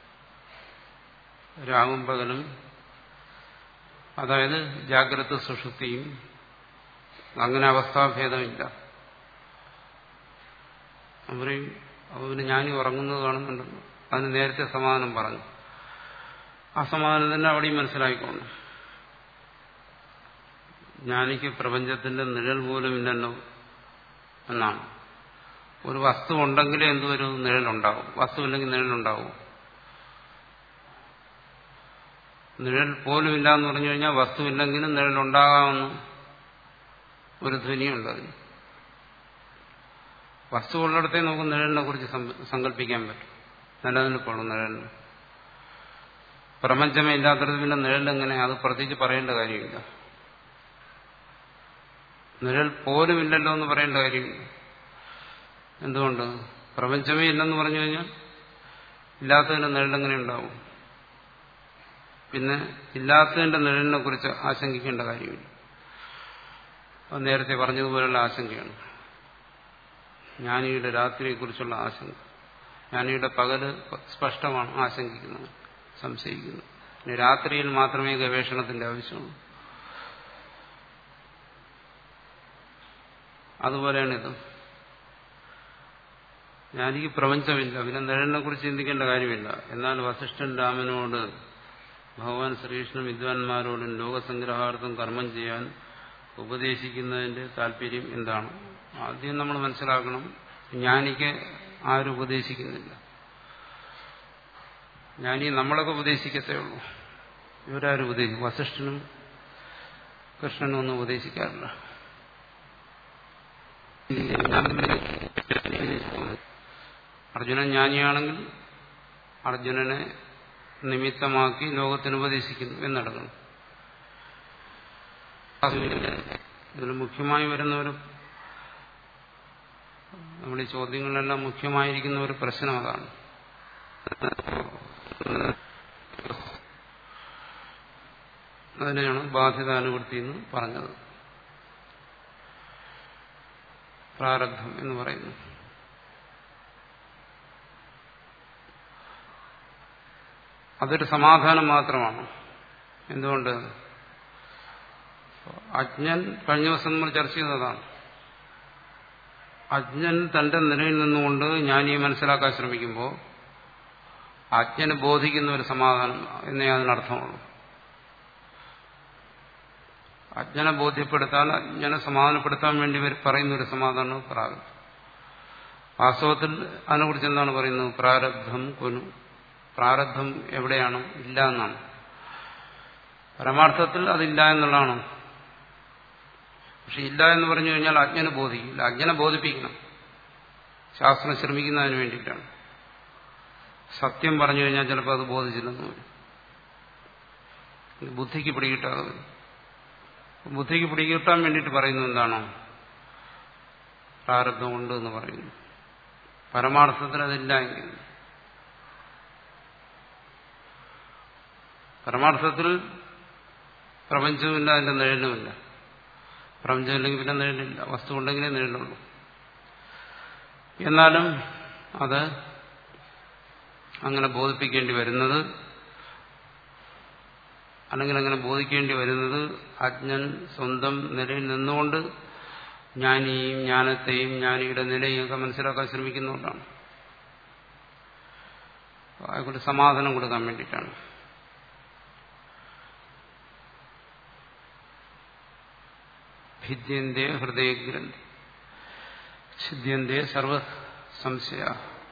[SPEAKER 1] രാവും പകലും അതായത് ജാഗ്രത സുഷുപ്തിയും അങ്ങനെ അവസ്ഥാഭേദമില്ല അവരെയും അവന് ഞാനി ഉറങ്ങുന്നത് കാണുന്നുണ്ടല്ലോ അതിന് നേരത്തെ സമാധാനം പറഞ്ഞു ആ സമാധാനം തന്നെ അവിടെയും മനസ്സിലായിക്കോണം ജ്ഞാനിക്ക് പ്രപഞ്ചത്തിന്റെ നിഴൽ പോലും ഇല്ലല്ലോ എന്നാണ് ഒരു വസ്തു ഉണ്ടെങ്കിലേ എന്തൊരു നിഴലുണ്ടാവും വസ്തു ഇല്ലെങ്കിൽ നിഴലുണ്ടാവും നിഴൽ പോലും ഇല്ല എന്ന് പറഞ്ഞു കഴിഞ്ഞാൽ വസ്തുവില്ലെങ്കിലും നിഴലുണ്ടാകാമെന്ന് ഒരു ധ്വനിയുണ്ട് അതിന് വസ്തു ഉള്ളിടത്തേ നമുക്ക് നിഴലിനെ കുറിച്ച് സങ്കല്പിക്കാൻ പറ്റും നിലനിൽപ്പുള്ളൂ നിഴലിന് പ്രപഞ്ചമേ ഇല്ലാത്തത് പിന്നെ നിഴലെങ്ങനെ അത് പ്രത്യേകിച്ച് പറയേണ്ട കാര്യമില്ല നിഴൽ പോലും ഇല്ലല്ലോ എന്ന് പറയേണ്ട കാര്യമില്ല എന്തുകൊണ്ട് പ്രപഞ്ചമേ ഇല്ലെന്ന് പറഞ്ഞു കഴിഞ്ഞാൽ ഇല്ലാത്തതിന്റെ നിഴലെങ്ങനെ ഉണ്ടാവും പിന്നെ ഇല്ലാത്തതിന്റെ നിഴലിനെ കുറിച്ച് ആശങ്കിക്കേണ്ട കാര്യമില്ല അത് നേരത്തെ പറഞ്ഞതുപോലുള്ള ആശങ്കയാണ് ജ്ഞാനിയുടെ രാത്രിയെക്കുറിച്ചുള്ള ആശങ്ക ജ്ഞാനിയുടെ പകല് സ്പഷ്ടമാണ് ആശങ്കിക്കുന്നത് സംശയിക്കുന്നത് ഇനി രാത്രിയിൽ മാത്രമേ ഗവേഷണത്തിന്റെ ആവശ്യമുള്ളൂ അതുപോലെയാണിത് ജ്ഞാനിക്ക് പ്രപഞ്ചമില്ല പിന്നെ നിഴലിനെ കുറിച്ച് ചിന്തിക്കേണ്ട കാര്യമില്ല എന്നാൽ വസിഷ്ഠൻ രാമനോട് ഭഗവാൻ ശ്രീകൃഷ്ണൻ വിദ്വാൻമാരോടും ലോകസംഗ്രഹാർത്ഥം കർമ്മം ചെയ്യാൻ ഉപദേശിക്കുന്നതിന്റെ താല്പര്യം എന്താണ് ആദ്യം നമ്മൾ മനസ്സിലാക്കണം ജ്ഞാനിക്ക് ആരും ഉപദേശിക്കുന്നില്ല ജ്ഞാനി നമ്മളൊക്കെ ഉപദേശിക്കത്തേ ഉള്ളൂ ഇവരാരും ഉപദേശിക്കും വസിഷ്ഠനും കൃഷ്ണനും ഒന്നും ഉപദേശിക്കാറില്ല അർജുനൻ ജ്ഞാനിയാണെങ്കിൽ അർജുനനെ നിമിത്തമാക്കി ലോകത്തിന് ഉപദേശിക്കുന്നു എന്നടങ്ങുന്നു ഇതിൽ മുഖ്യമായി വരുന്ന ഒരു നമ്മൾ ഈ ചോദ്യങ്ങളിലെല്ലാം മുഖ്യമായിരിക്കുന്ന ഒരു പ്രശ്നം അതാണ് അതിനെയാണ് ബാധ്യതാനുവൃത്തി എന്ന് പറഞ്ഞത് പ്രാരബ്ധം എന്ന് പറയുന്നു അതൊരു സമാധാനം മാത്രമാണ് എന്തുകൊണ്ട് അജ്ഞൻ കഴിഞ്ഞ ദിവസം നമ്മൾ ചർച്ച ചെയ്തതാണ് അജ്ഞൻ തന്റെ നിലയിൽ നിന്നുകൊണ്ട് ജ്ഞാനിയെ മനസ്സിലാക്കാൻ ശ്രമിക്കുമ്പോൾ അജ്ഞന് ബോധിക്കുന്ന ഒരു സമാധാനം എന്നേ അതിനർത്ഥമുള്ളൂ അജ്ഞനെ ബോധ്യപ്പെടുത്താൻ അജ്ഞനെ സമാധാനപ്പെടുത്താൻ വേണ്ടി ഇവർ പറയുന്ന ഒരു സമാധാനം പ്രാരബ്ധം വാസ്തവത്തിൽ അതിനെക്കുറിച്ച് എന്താണ് പറയുന്നത് പ്രാരബ്ധം കൊനു പ്രാരബ്ധം എവിടെയാണ് ഇല്ല എന്നാണ് പരമാർത്ഥത്തിൽ അതില്ല എന്നുള്ളതാണ് പക്ഷെ ഇല്ല എന്ന് പറഞ്ഞു കഴിഞ്ഞാൽ അജ്ഞനെ ബോധിക്കില്ല അജ്ഞനെ ബോധിപ്പിക്കണം ശാസ്ത്രം ശ്രമിക്കുന്നതിന് വേണ്ടിയിട്ടാണ് സത്യം പറഞ്ഞു കഴിഞ്ഞാൽ ചിലപ്പോൾ അത് ബോധിച്ചില്ലെന്ന് വരും ബുദ്ധിക്ക് പിടികിട്ടാതെ വരും ബുദ്ധിക്ക് പിടികിട്ടാൻ വേണ്ടിയിട്ട് പറയുന്നത് എന്താണോ പ്രാരബ്ധമുണ്ട് എന്ന് പറയുന്നു പരമാർത്ഥത്തിൽ അതില്ല എങ്കിൽ പരമാർത്ഥത്തിൽ പ്രപഞ്ചമില്ല അതിന്റെ നിഴലുമില്ല പ്രപഞ്ചമില്ലെങ്കിൽ പിന്നെ നിഴലില്ല വസ്തു ഉണ്ടെങ്കിലേ നിഴലുള്ളൂ എന്നാലും അത് അങ്ങനെ ബോധിപ്പിക്കേണ്ടി വരുന്നത് അല്ലെങ്കിൽ അങ്ങനെ ബോധിക്കേണ്ടി വരുന്നത് അജ്ഞൻ സ്വന്തം നിലയിൽ നിന്നുകൊണ്ട് ജ്ഞാനിയും ജ്ഞാനത്തെയും ജ്ഞാനിയുടെ നിലയും ഒക്കെ മനസ്സിലാക്കാൻ ശ്രമിക്കുന്നതുകൊണ്ടാണ് അയാൾക്കൊരു സമാധാനം കൊടുക്കാൻ വേണ്ടിയിട്ടാണ് ഭിദ്യന്തേ ഹൃദയഗ്രന്ഥി ഛിദ്യന്തേ സർവ സംശയ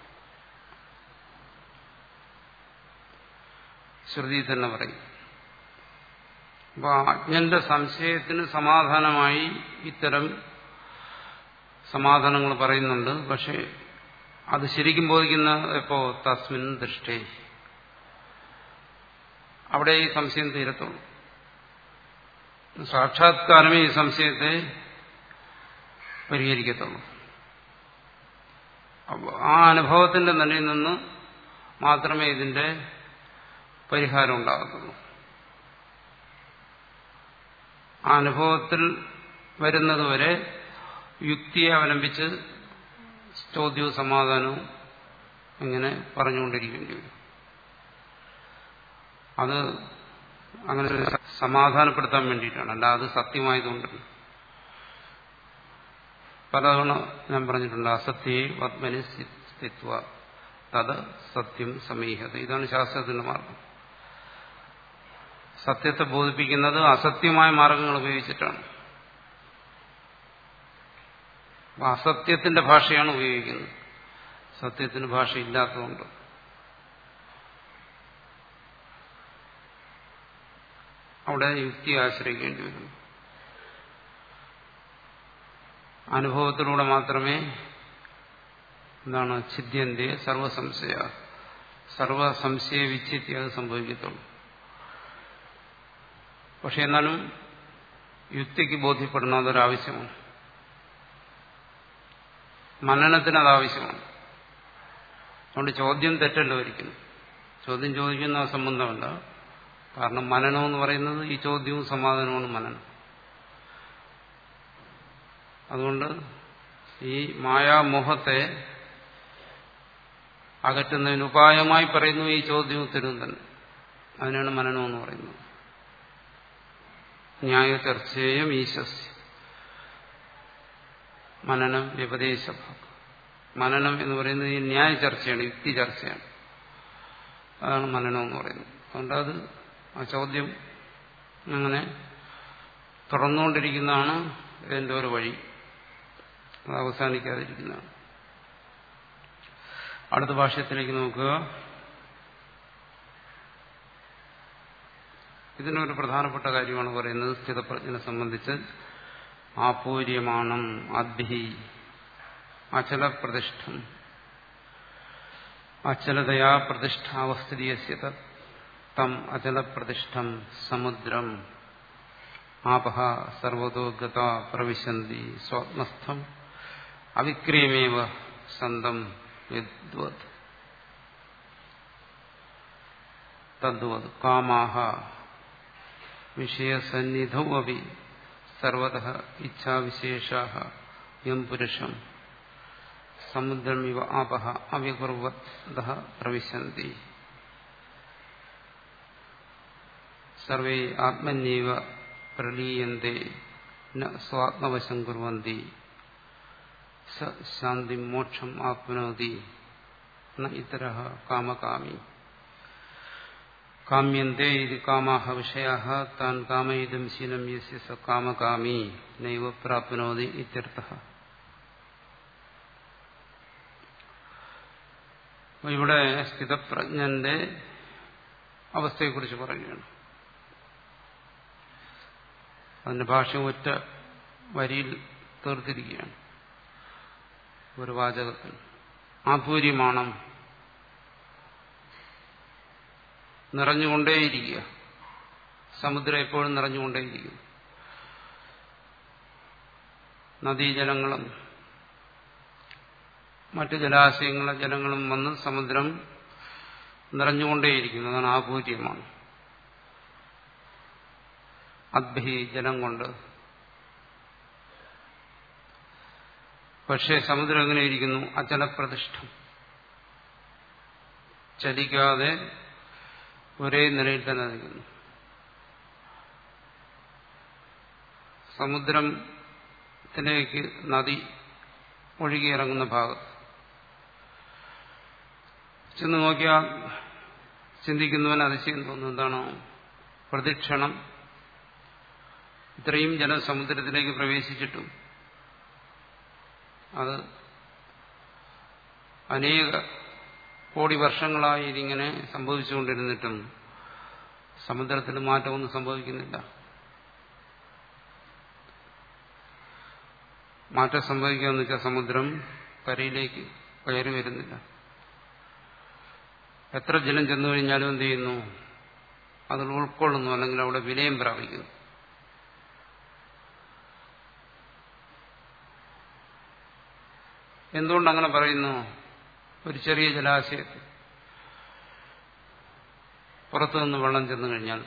[SPEAKER 1] ശ്രുതി തന്നെ പറയും അപ്പൊ അജ്ഞന്റെ സംശയത്തിന് സമാധാനമായി ഇത്തരം സമാധാനങ്ങൾ പറയുന്നുണ്ട് പക്ഷെ അത് ശരിക്കും ബോധിക്കുന്ന എപ്പോ തസ്മിൻ ദൃഷ്ടേ അവിടെ ഈ സംശയം തീരത്തുള്ളൂ സാക്ഷാത്കാരമേ ഈ സംശയത്തെ പരിഹരിക്കത്തുള്ളൂ അപ്പോൾ ആ അനുഭവത്തിന്റെ നിലയിൽ നിന്ന് മാത്രമേ ഇതിന്റെ പരിഹാരം ഉണ്ടാകത്തുള്ളൂ ആ അനുഭവത്തിൽ വരുന്നതുവരെ യുക്തിയെ അവലംബിച്ച് ചോദ്യവും സമാധാനവും ഇങ്ങനെ പറഞ്ഞുകൊണ്ടിരിക്കേണ്ടി വരും അത് അങ്ങനെ സമാധാനപ്പെടുത്താൻ വേണ്ടിയിട്ടാണ് അല്ല അത് സത്യമായതുകൊണ്ട് പലതവണ ഞാൻ പറഞ്ഞിട്ടുണ്ട് അസത്യേ പത്മനി സ്ഥിത്വ തത് സത്യം സമീഹത ഇതാണ് ശാസ്ത്രത്തിന്റെ മാർഗം സത്യത്തെ ബോധിപ്പിക്കുന്നത് അസത്യമായ മാർഗങ്ങൾ ഉപയോഗിച്ചിട്ടാണ് അസത്യത്തിന്റെ ഭാഷയാണ് ഉപയോഗിക്കുന്നത് സത്യത്തിന് ഭാഷയില്ലാത്തതുകൊണ്ട് അവിടെ യുക്തി ആശ്രയിക്കേണ്ടി വരും അനുഭവത്തിലൂടെ മാത്രമേ എന്താണ് ഛിദ്യന്റെ സർവസംശയ സർവസംശയ വിച്ഛിത്തി അത് സംഭവിക്കത്തുള്ളൂ പക്ഷെ എന്നാലും യുക്തിക്ക് ബോധ്യപ്പെടുന്ന അതൊരാവശ്യമാണ് മനനത്തിന് അത് ആവശ്യമാണ് അതുകൊണ്ട് ചോദ്യം തെറ്റല്ല ഒരിക്കലും ചോദ്യം ചോദിക്കുന്ന സംബന്ധമല്ല കാരണം മനനം എന്ന് പറയുന്നത് ഈ ചോദ്യവും സമാധാനവുമാണ് മനനം അതുകൊണ്ട് ഈ മായാമോഹത്തെ അകറ്റുന്നതിന് ഉപായമായി പറയുന്നു ഈ ചോദ്യവും ഉത്തരവും തന്നെ അതിനാണ് മനനം എന്ന് പറയുന്നത് ന്യായ ചർച്ചയും ഈശസ് മനനം വ്യപദേശ മനനം എന്ന് പറയുന്നത് ഈ ന്യായ ചർച്ചയാണ് യുക്തി ചർച്ചയാണ് അതാണ് മനനം എന്ന് പറയുന്നത് അതുകൊണ്ട് അത് ആ ചോദ്യം അങ്ങനെ തുറന്നുകൊണ്ടിരിക്കുന്നതാണ് ഇതിൻ്റെ ഒരു വഴി അത് അവസാനിക്കാതിരിക്കുന്നതാണ് അടുത്ത ഭാഷ്യത്തിലേക്ക് നോക്കുക ഇതിനൊരു പ്രധാനപ്പെട്ട കാര്യമാണ് പറയുന്നത് സ്ഥിതപ്രജ്ഞനെ സംബന്ധിച്ച് ആപൂര്യമാണം അദ്ഭി അചലപ്രതിഷ്ഠം അചലതയാ പ്രതിഷ്ഠാവസ്ഥിതിയസ്യ തം അചലപ്രതിഷ്ഠം സമുദ്രം ആപഹ സർവതോ ഗത പ്രവിശന്തി സ്വാത്മസ്ഥം അവിക്രിയമേവ സന്തം യദ്വത് തദ്വത് കാമാഹ വിഷയസന്നിധൗ അപ്പി സർവത ഇച്ഛാവിശേഷാ യം പുരുഷം സമുദ്രമിവ ആപഹ അവികുർവത പ്രവിശന്തി സർവേ ആത്മന്യവ പ്രലീയന്തെ ന സ്വാത്മവശം കുർവന്തി സ ശാന്തി മോക്ഷം ആപ്നോതി ന ഇതര കാമകാമി കാമ്യന്തേ ഇത് കാമാഹ വിഷയ താൻ കാമയിതും ശീലം യസ്യ സ കാമകാമി നൈവ പ്രാപ്നോതി ഇത്യർത്ഥ ഇവിടെ സ്ഥിതപ്രജ്ഞന്റെ അവസ്ഥയെക്കുറിച്ച് പറയുകയാണ് അതിന്റെ ഭാഷ ഒറ്റ വരിയിൽ തീർത്തിരിക്കുകയാണ് ഒരു വാചകത്തിൽ ആപൂര്യമാണം നിറഞ്ഞുകൊണ്ടേയിരിക്കുക സമുദ്രം എപ്പോഴും നിറഞ്ഞുകൊണ്ടേയിരിക്കും നദീജലങ്ങളും മറ്റു ജലാശയങ്ങളും ജലങ്ങളും വന്ന് സമുദ്രം നിറഞ്ഞുകൊണ്ടേയിരിക്കുന്നു അതാണ് ആപൂര്യമാണ് അദ്ഭി ജലം കൊണ്ട് പക്ഷേ സമുദ്രം എങ്ങനെയിരിക്കുന്നു അചലപ്രതിഷ്ഠം ചലിക്കാതെ ഒരേ നിലയിൽ തന്നെ നിൽക്കുന്നു സമുദ്രത്തിലേക്ക് നദി ഒഴുകിയിറങ്ങുന്ന ഭാഗത്ത് ചെന്ന് നോക്കിയാൽ ചിന്തിക്കുന്നവൻ അതിശയം തോന്നുന്നു എന്താണോ പ്രദക്ഷിണം ഇത്രയും ജലം സമുദ്രത്തിലേക്ക് പ്രവേശിച്ചിട്ടും അത് അനേക കോടി വർഷങ്ങളായി ഇതിങ്ങനെ സംഭവിച്ചുകൊണ്ടിരുന്നിട്ടും സമുദ്രത്തിൽ മാറ്റമൊന്നും സംഭവിക്കുന്നില്ല മാറ്റം സംഭവിക്കുകയെന്ന് വെച്ചാൽ സമുദ്രം കരയിലേക്ക് കയറി വരുന്നില്ല എത്ര ജലം ചെന്നു കഴിഞ്ഞാലും എന്ത് ചെയ്യുന്നു അത് ഉൾക്കൊള്ളുന്നു അല്ലെങ്കിൽ അവിടെ വിലയം പ്രാപിക്കുന്നു എന്തുകൊണ്ട് അങ്ങനെ പറയുന്നു ഒരു ചെറിയ ജലാശയത്തിൽ പുറത്തുനിന്ന് വെള്ളം ചെന്നു കഴിഞ്ഞാൽ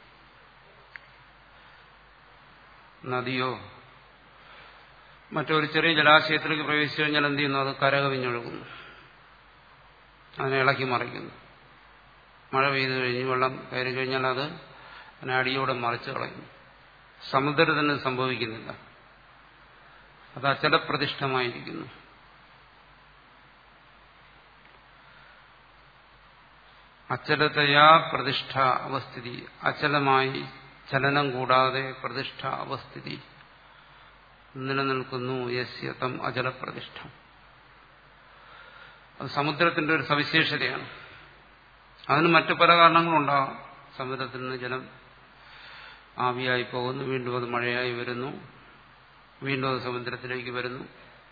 [SPEAKER 1] നദിയോ മറ്റൊരു ചെറിയ ജലാശയത്തിലേക്ക് പ്രവേശിച്ചു കഴിഞ്ഞാൽ എന്ത് ചെയ്യുന്നു അത് കരകവിഞ്ഞൊഴുകുന്നു അതിനെ ഇളക്കി മറിക്കുന്നു മഴ പെയ്തു കഴിഞ്ഞ് വെള്ളം കയറി കഴിഞ്ഞാൽ അത് അതിനെ അടിയോടെ മറിച്ച് കളയുന്നു സമുദ്രത്തിന് സംഭവിക്കുന്നില്ല അത് അചലപ്രതിഷ്ഠമായിരിക്കുന്നു അചലതയാ പ്രതിഷ്ഠ അവസ്ഥിതി അചലമായി ചലനം കൂടാതെ പ്രതിഷ്ഠ അവസ്ഥിതി നിലനിൽക്കുന്നു യസ്യതം അചലപ്രതിഷ്ഠ അത് സമുദ്രത്തിന്റെ ഒരു സവിശേഷതയാണ് അതിന് മറ്റു പല കാരണങ്ങളുണ്ടാകാം സമുദ്രത്തിൽ നിന്ന് ജലം ആവിയായി പോകുന്നു വീണ്ടും അത് മഴയായി വരുന്നു വീണ്ടും അത് സമുദ്രത്തിലേക്ക് വരുന്നു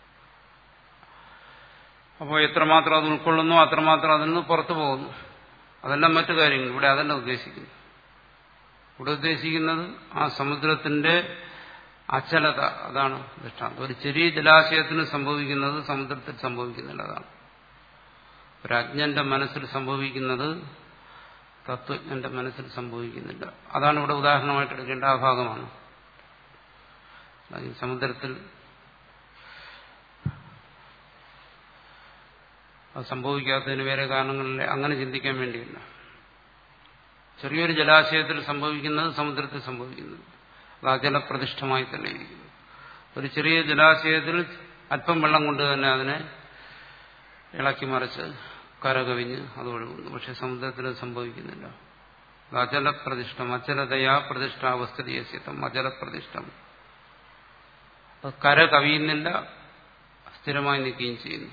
[SPEAKER 1] അപ്പോൾ എത്രമാത്രം അത് ഉൾക്കൊള്ളുന്നു അത്രമാത്രം അതിൽ നിന്ന് പുറത്തു പോകുന്നു അതെല്ലാം മറ്റു കാര്യങ്ങൾ ഇവിടെ അതല്ല ഉദ്ദേശിക്കുന്നു ഇവിടെ ഉദ്ദേശിക്കുന്നത് ആ സമുദ്രത്തിന്റെ അചലത അതാണ് ദൃഷ്ടാന്തം ഒരു ചെറിയ ജലാശയത്തിന് സംഭവിക്കുന്നത് സമുദ്രത്തിൽ സംഭവിക്കുന്നില്ല അതാണ് ഒരു അജ്ഞന്റെ മനസ്സിൽ സംഭവിക്കുന്നത് തത്വജ്ഞന്റെ മനസ്സിൽ സംഭവിക്കുന്നില്ല അതാണ് ഇവിടെ ഉദാഹരണമായിട്ട് എടുക്കേണ്ട ആ ഭാഗമാണ് സമുദ്രത്തിൽ അത് സംഭവിക്കാത്തതിന് വേറെ കാരണങ്ങളില്ല അങ്ങനെ ചിന്തിക്കാൻ വേണ്ടിയില്ല ചെറിയൊരു ജലാശയത്തിൽ സംഭവിക്കുന്നത് സമുദ്രത്തിൽ സംഭവിക്കുന്നത് അത് അജലപ്രതിഷ്ഠമായി തന്നെ ഇരിക്കുന്നു ഒരു ചെറിയ ജലാശയത്തിൽ അല്പം വെള്ളം കൊണ്ട് തന്നെ അതിനെ ഇളക്കി മറിച്ച് കരകവിഞ്ഞ് അത് ഒഴുകുന്നു പക്ഷെ സമുദ്രത്തിൽ അത് സംഭവിക്കുന്നില്ല അത് അജലപ്രതിഷ്ഠം അചലതയാ പ്രതിഷ്ഠാവസ്ഥിതിയസ്യത്വം അജലപ്രതിഷ്ഠം അത് കര കവിയുന്നില്ല സ്ഥിരമായി നിൽക്കുകയും ചെയ്യുന്നു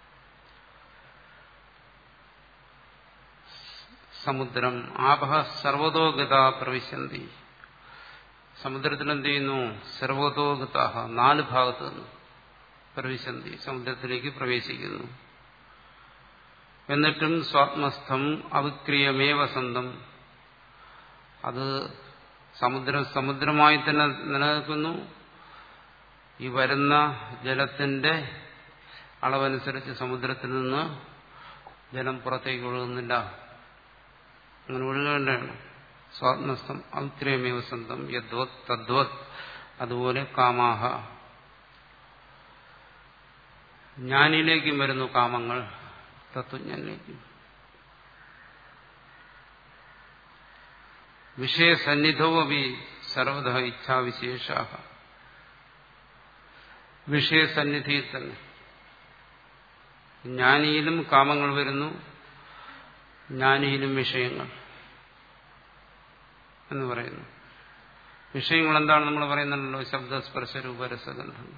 [SPEAKER 1] സമുദ്രം ആപഹ സർവതോഗത പ്രവിശന്തി സമുദ്രത്തിൽ എന്ത് ചെയ്യുന്നു സർവതോഗത നാല് ഭാഗത്ത് നിന്ന് പ്രവിശന്തി സമുദ്രത്തിലേക്ക് പ്രവേശിക്കുന്നു എന്നിട്ടും സ്വാത്മസ്ഥം അവിക്രിയമേവ സ്വന്തം അത് സമുദ്രം സമുദ്രമായി തന്നെ നിലനിൽക്കുന്നു ഈ വരുന്ന ജലത്തിന്റെ അളവനുസരിച്ച് സമുദ്രത്തിൽ നിന്ന് ജലം പുറത്തേക്ക് ഒഴുകുന്നില്ല അങ്ങനെ ഒഴുകേണ്ടതാണ് സ്വാത്മസ്ഥം അവിക്രിയമേവ സ്വന്തം യദ്വത് തദ്വത് അതുപോലെ കാമാഹ ജ്ഞാനിയിലേക്കും വരുന്നു കാമങ്ങൾ തത്വജ്ഞാനിലേക്കും വിഷയസന്നിധവി സർവത ഇച്ഛാവിശേഷ വിഷയസന്നിധിയിൽ തന്നെ ജ്ഞാനിയിലും കാമങ്ങൾ വരുന്നു ജ്ഞാനിയിലും വിഷയങ്ങൾ എന്ന് പറയുന്നു വിഷയങ്ങൾ എന്താണ് നമ്മൾ പറയുന്നുണ്ടല്ലോ ശബ്ദസ്പർശ രൂപരസഗന്ധം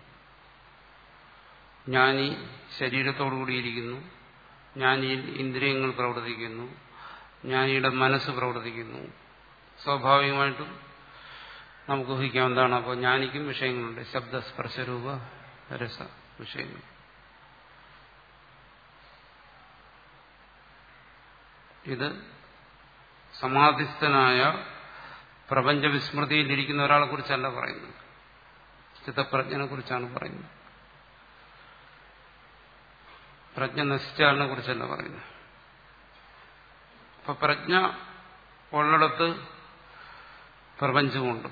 [SPEAKER 1] ജ്ഞാനി ശരീരത്തോടുകൂടിയിരിക്കുന്നു ജ്ഞാനിയിൽ ഇന്ദ്രിയങ്ങൾ പ്രവർത്തിക്കുന്നു ജ്ഞാനിയുടെ മനസ്സ് പ്രവർത്തിക്കുന്നു സ്വാഭാവികമായിട്ടും നമുക്ക് ഊഹിക്കാം എന്താണ് അപ്പോൾ ജ്ഞാനിക്കും വിഷയങ്ങളുണ്ട് ശബ്ദസ്പർശരൂപ രസ വിഷയങ്ങൾ ഇത് സമാധിസ്ഥനായ പ്രപഞ്ചവിസ്മൃതിയിലിരിക്കുന്ന ഒരാളെ കുറിച്ചല്ല പറയുന്നത് ചിത്തപ്രജ്ഞനെ കുറിച്ചാണ് പറയുന്നത് പ്രജ്ഞ നശിച്ചാലിനെ കുറിച്ചല്ല പറയുന്നത് അപ്പൊ പ്രജ്ഞ ഉള്ളിടത്ത് പ്രപഞ്ചമുണ്ട്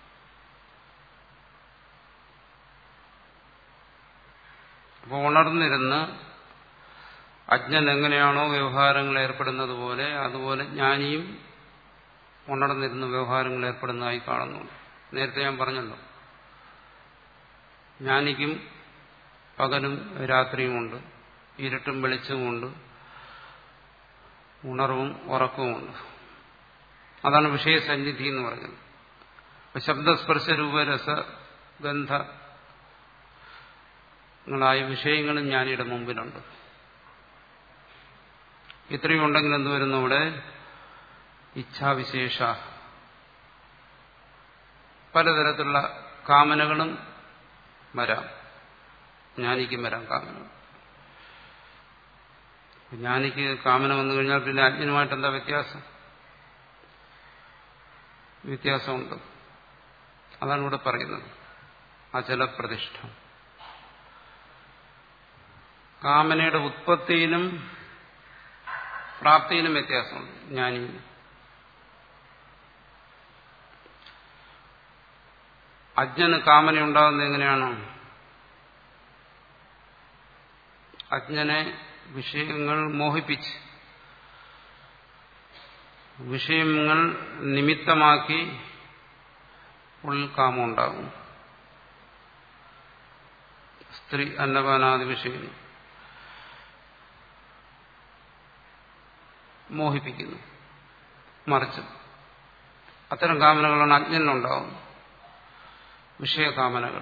[SPEAKER 1] അപ്പോൾ ഉണർന്നിരുന്ന് അജ്ഞൻ എങ്ങനെയാണോ വ്യവഹാരങ്ങൾ ഏർപ്പെടുന്നത് പോലെ അതുപോലെ ജ്ഞാനിയും ഉണർന്നിരുന്ന് വ്യവഹാരങ്ങൾ ഏർപ്പെടുന്നതായി കാണുന്നു നേരത്തെ ഞാൻ പറഞ്ഞല്ലോ ജ്ഞാനിക്കും പകലും രാത്രിയുമുണ്ട് ഇരുട്ടും വെളിച്ചവുമുണ്ട് ഉണർവും ഉറക്കവുമുണ്ട് അതാണ് വിഷയസന്നിധി എന്ന് പറയുന്നത് അപ്പൊ ശബ്ദസ്പർശ രൂപരസ ഗന്ധങ്ങളായ വിഷയങ്ങളും ജ്ഞാനിയുടെ മുമ്പിലുണ്ട് ഇത്രയും ഉണ്ടെങ്കിൽ എന്ത് വരുന്നു ഇവിടെ ഇച്ഛാവിശേഷ പലതരത്തിലുള്ള കാമനകളും വരാം ജ്ഞാനിക്കും വരാം കാമന ജ്ഞാനിക്ക് കാമന വന്നു കഴിഞ്ഞാൽ പിന്നെ അജ്ഞനുമായിട്ട് എന്താ വ്യത്യാസം വ്യത്യാസമുണ്ട് അതാണ് ഇവിടെ പറയുന്നത് അചലപ്രതിഷ്ഠ കാമനയുടെ ഉത്പത്തിയിലും പ്രാപ്തിയിലും വ്യത്യാസമുണ്ട് ജ്ഞാനിയിൽ അജ്ഞന് കാമന ഉണ്ടാകുന്നത് എങ്ങനെയാണോ അജ്ഞനെ വിഷയങ്ങൾ മോഹിപ്പിച്ച് വിഷയങ്ങൾ നിമിത്തമാക്കി ഉള്ളിൽ കാമം ഉണ്ടാകും സ്ത്രീ അന്നപാനാദി വിഷയം മോഹിപ്പിക്കുന്നു മറിച്ച് അത്തരം കാമനകളാണ് അജ്ഞനുണ്ടാകുന്നത് വിഷയകാമനകൾ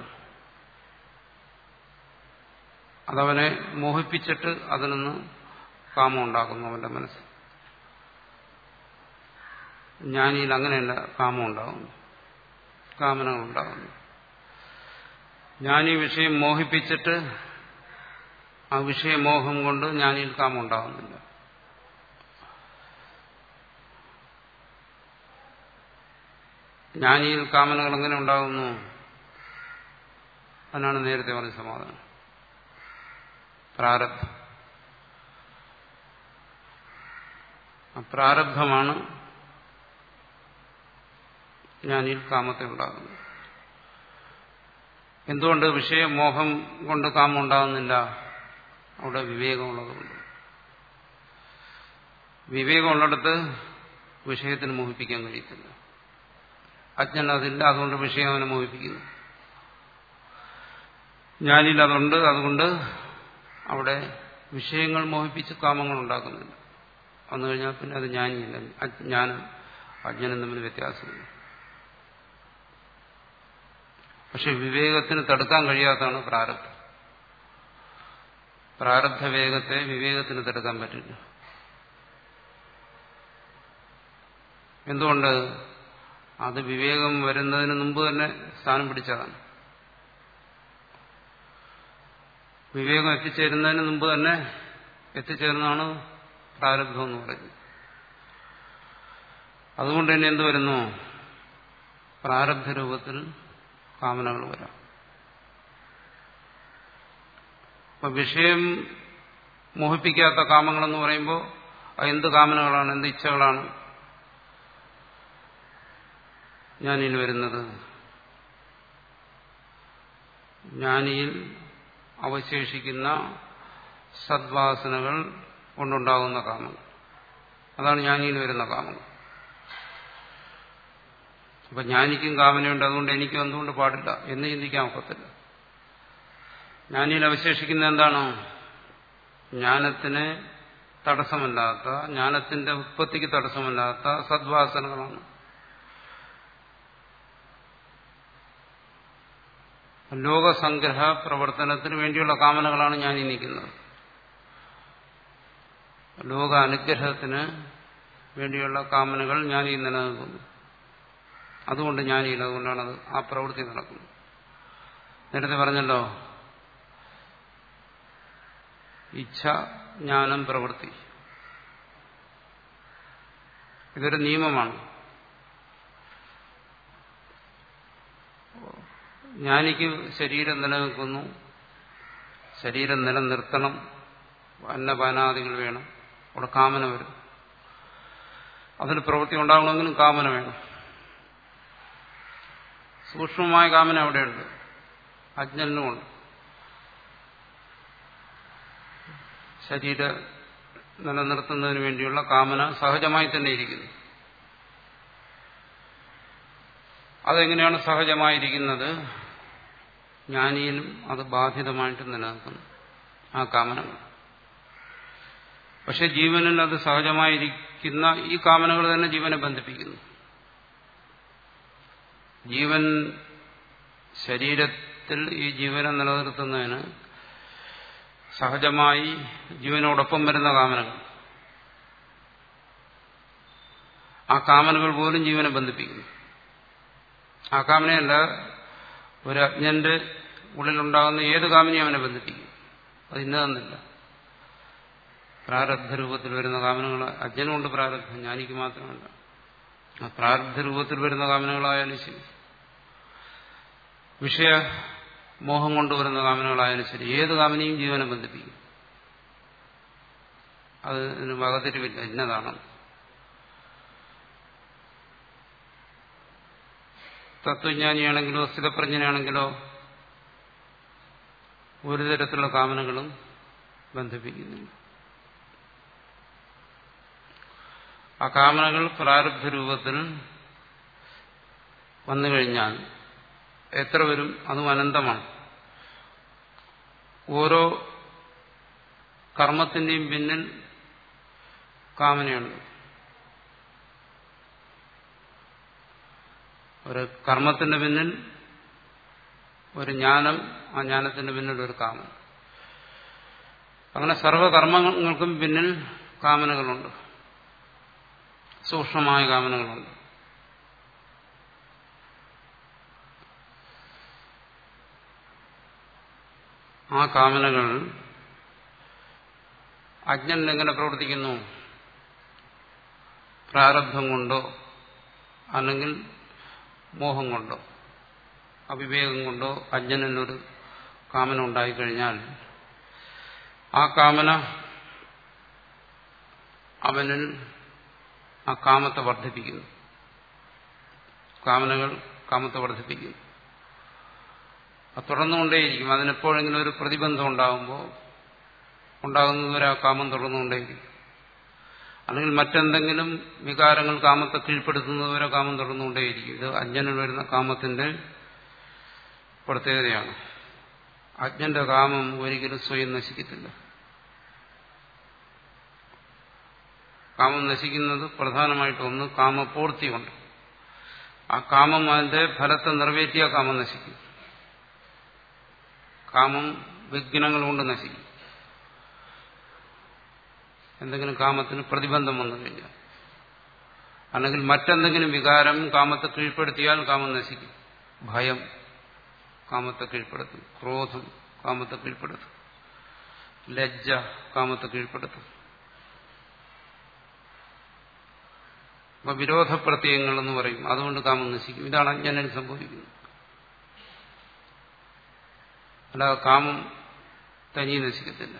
[SPEAKER 1] അതവനെ മോഹിപ്പിച്ചിട്ട് അതിൽ നിന്ന് കാമം ഉണ്ടാക്കുന്നു അവന്റെ മനസ്സ് ജ്ഞാനിയിൽ അങ്ങനെയല്ല കാമം ഉണ്ടാകുന്നു കാമനകൾ ഉണ്ടാകുന്നു ജ്ഞാനി വിഷയം മോഹിപ്പിച്ചിട്ട് ആ വിഷയമോഹം കൊണ്ട് ജ്ഞാനിയിൽ കാമം ഉണ്ടാകുന്നില്ല ജ്ഞാനിയിൽ കാമനകൾ എങ്ങനെ ഉണ്ടാകുന്നു അതിനാണ് നേരത്തെ പറഞ്ഞ സമാധാനം പ്രാരബ്ധം ആ പ്രാരബ്ധമാണ് ജ്ഞാനിയിൽ കാമത്തെ ഉണ്ടാകുന്നത് എന്തുകൊണ്ട് വിഷയമോഹം കൊണ്ട് കാമം ഉണ്ടാകുന്നില്ല അവിടെ വിവേകമുള്ളതുകൊണ്ട് വിവേകം ഉള്ളിടത്ത് വിഷയത്തിന് മോഹിപ്പിക്കാൻ കഴിയത്തില്ല അജ്ഞൻ അതില്ല അതുകൊണ്ട് വിഷയം അവനെ മോഹിപ്പിക്കുന്നു ജ്ഞാനിയിൽ അതുണ്ട് അതുകൊണ്ട് അവിടെ വിഷയങ്ങൾ മോഹിപ്പിച്ച് കാമങ്ങൾ ഉണ്ടാക്കുന്നില്ല വന്നു കഴിഞ്ഞാൽ പിന്നെ അത് ജ്ഞാനിയില്ല ജ്ഞാനം അജ്ഞനും തമ്മിൽ വ്യത്യാസമില്ല പക്ഷെ വിവേകത്തിന് തടുക്കാൻ കഴിയാത്തതാണ് പ്രാരബ്ധം പ്രാരബ്ധ വേഗത്തെ വിവേകത്തിന് തടുക്കാൻ പറ്റില്ല എന്തുകൊണ്ട് അത് വിവേകം വരുന്നതിന് മുമ്പ് തന്നെ സ്ഥാനം പിടിച്ചതാണ് വിവേകം എത്തിച്ചേരുന്നതിന് മുമ്പ് തന്നെ എത്തിച്ചേരുന്നതാണ് പ്രാരബ്ധം എന്ന് പറയുന്നത് അതുകൊണ്ട് തന്നെ എന്ത് വരുന്നു പ്രാരബ്ധ രൂപത്തിൽ കാമനകൾ വരാം അപ്പൊ വിഷയം മോഹിപ്പിക്കാത്ത കാമങ്ങളെന്ന് പറയുമ്പോൾ എന്ത് കാമനകളാണ് എന്ത് ഇച്ഛകളാണ് ജ്ഞാനിയിൽ വരുന്നത് ജ്ഞാനിയിൽ അവശേഷിക്കുന്ന സദ്വാസനകൾ കൊണ്ടുണ്ടാകുന്ന കാമങ്ങൾ അതാണ് ജ്ഞാനിയിൽ വരുന്ന കാമങ്ങൾ അപ്പൊ ജ്ഞാനിക്കും കാമനയുണ്ട് അതുകൊണ്ട് എനിക്കും എന്തുകൊണ്ട് പാടില്ല എന്ന് ചിന്തിക്കാൻ ഒക്കത്തില്ല ജ്ഞാനിയിൽ അവശേഷിക്കുന്ന എന്താണ് ജ്ഞാനത്തിന് തടസ്സമല്ലാത്ത ജ്ഞാനത്തിന്റെ ഉത്പത്തിക്ക് തടസ്സമല്ലാത്ത സദ്വാസനകളാണ് ലോകസംഗ്രഹ പ്രവർത്തനത്തിന് വേണ്ടിയുള്ള കാമനകളാണ് ഞാൻ ഈ നിൽക്കുന്നത് ലോക അനുഗ്രഹത്തിന് വേണ്ടിയുള്ള കാമനകൾ ഞാൻ ഈ നിലനിൽക്കുന്നു അതുകൊണ്ട് ഞാനില്ല അതുകൊണ്ടാണ് അത് ആ പ്രവൃത്തി നടക്കുന്നത് നേരത്തെ പറഞ്ഞല്ലോ ഇച്ഛ ജ്ഞാനം പ്രവൃത്തി ഇതൊരു നിയമമാണ് ജ്ഞാനിക്ക് ശരീരം നിലനിൽക്കുന്നു ശരീരം നിലനിർത്തണം അന്നപാനാദികൾ വേണം അവിടെ കാമന വരും അതിൽ പ്രവൃത്തി ഉണ്ടാകണമെങ്കിലും കാമന വേണം സൂക്ഷ്മമായ കാമന അവിടെയുണ്ട് അജ്ഞനുമുണ്ട് ശരീര നിലനിർത്തുന്നതിന് വേണ്ടിയുള്ള കാമന സഹജമായി തന്നെ ഇരിക്കുന്നു അതെങ്ങനെയാണ് സഹജമായിരിക്കുന്നത് ജ്ഞാനിയിലും അത് ബാധിതമായിട്ട് നിലനിൽക്കുന്നു ആ കാമനകൾ പക്ഷെ ജീവനിൽ അത് സഹജമായിരിക്കുന്ന ഈ കാമനകൾ തന്നെ ജീവനെ ബന്ധിപ്പിക്കുന്നു ജീവൻ ശരീരത്തിൽ ഈ ജീവനെ നിലനിർത്തുന്നതിന് സഹജമായി ജീവനോടൊപ്പം വരുന്ന കാമനകൾ ആ കാമനകൾ പോലും ജീവനെ ബന്ധിപ്പിക്കുന്നു ആ കാമനയല്ല ഒരു അജ്ഞന്റെ ഉള്ളിലുണ്ടാകുന്ന ഏത് കാമനയും അവനെ ബന്ധിപ്പിക്കും അത് ഇന്നതെന്നില്ല പ്രാരബ്ധ രൂപത്തിൽ വരുന്ന കാമനകൾ അജ്ഞനുണ്ട് പ്രാരബ്ധം ജ്ഞാനിക്ക് മാത്രമല്ല ആ പ്രാരബ്ധ രൂപത്തിൽ വരുന്ന കാമനകളായാലും ശരി വിഷയ മോഹം കൊണ്ടുവരുന്ന കാമനകളായാലും ശരി ഏത് കാമനയും ജീവനെ ബന്ധിപ്പിക്കും അതിന് വകതിരിവില്ല ഇന്നതാണ് തത്വജ്ഞാനിയാണെങ്കിലോ സ്ഥിതപ്രജ്ഞനാണെങ്കിലോ ഒരു തരത്തിലുള്ള കാമനകളും ബന്ധിപ്പിക്കുന്നില്ല ആ കാമനകൾ പ്രാരബ്ധ രൂപത്തിൽ വന്നു കഴിഞ്ഞാൽ എത്ര വരും അതും അനന്തമാണ് ഓരോ കർമ്മത്തിന്റെയും പിന്നിൽ കാമനയുണ്ട് ഒരു കർമ്മത്തിന്റെ പിന്നിൽ ഒരു ജ്ഞാനം ആ ജ്ഞാനത്തിന്റെ പിന്നിൽ ഒരു കാമൻ അങ്ങനെ സർവകർമ്മങ്ങൾക്കും പിന്നിൽ കാമനകളുണ്ട് സൂക്ഷ്മമായ കാമനകളുണ്ട് ആ കാമനകൾ അജ്ഞൻ എങ്ങനെ പ്രവർത്തിക്കുന്നു പ്രാരബ്ധം കൊണ്ടോ അല്ലെങ്കിൽ മോഹം കൊണ്ടോ അവിവേകം കൊണ്ടോ അജ്ഞനൊരു കാമന ഉണ്ടായിക്കഴിഞ്ഞാൽ ആ കാമന അവനിൽ ആ കാമത്തെ വർദ്ധിപ്പിക്കുന്നു കാമനകൾ കാമത്തെ വർദ്ധിപ്പിക്കുന്നു അത് തുടർന്നുകൊണ്ടേയിരിക്കും അതിനെപ്പോഴെങ്കിലും ഒരു പ്രതിബന്ധം ഉണ്ടാകുമ്പോൾ ഉണ്ടാകുന്നതുവരെ ആ കാമം തുടർന്നുകൊണ്ടേയിരിക്കും അല്ലെങ്കിൽ മറ്റെന്തെങ്കിലും വികാരങ്ങൾ കാമത്തെ കീഴ്പ്പെടുത്തുന്നതുവരെ കാമം തുടർന്നുകൊണ്ടേയിരിക്കും ഇത് അജ്ഞനിൽ വരുന്ന കാമത്തിന്റെ പ്രത്യേകതയാണ് അജ്ഞന്റെ കാമം ഒരിക്കലും സ്വയം നശിക്കത്തില്ല കാമം നശിക്കുന്നത് പ്രധാനമായിട്ട് ഒന്ന് കാമപൂർത്തി കൊണ്ട് ആ കാമം അതിന്റെ ഫലത്തെ നിറവേറ്റിയ കാമം നശിക്കും കാമം വിഘ്നങ്ങൾ കൊണ്ട് നശിക്കും എന്തെങ്കിലും കാമത്തിന് പ്രതിബന്ധം വന്നു കഴിഞ്ഞാൽ അല്ലെങ്കിൽ മറ്റെന്തെങ്കിലും വികാരം കാമത്തെ കീഴ്പ്പെടുത്തിയാൽ കാമം നശിക്കും ഭയം കാമത്തെ കീഴ്പ്പെടുത്തും ക്രോധം കാമത്തെ കീഴ്പ്പെടുത്തും ലജ്ജ കാമത്തെ കീഴ്പ്പെടുത്തും അപ്പൊ വിരോധപ്രത്യയങ്ങൾ എന്ന് പറയും അതുകൊണ്ട് കാമം നശിക്കും ഇതാണ് അജ്ഞനിൽ സംഭവിക്കുന്നത് അല്ലാതെ കാമം തനിയെ നശിക്കത്തില്ല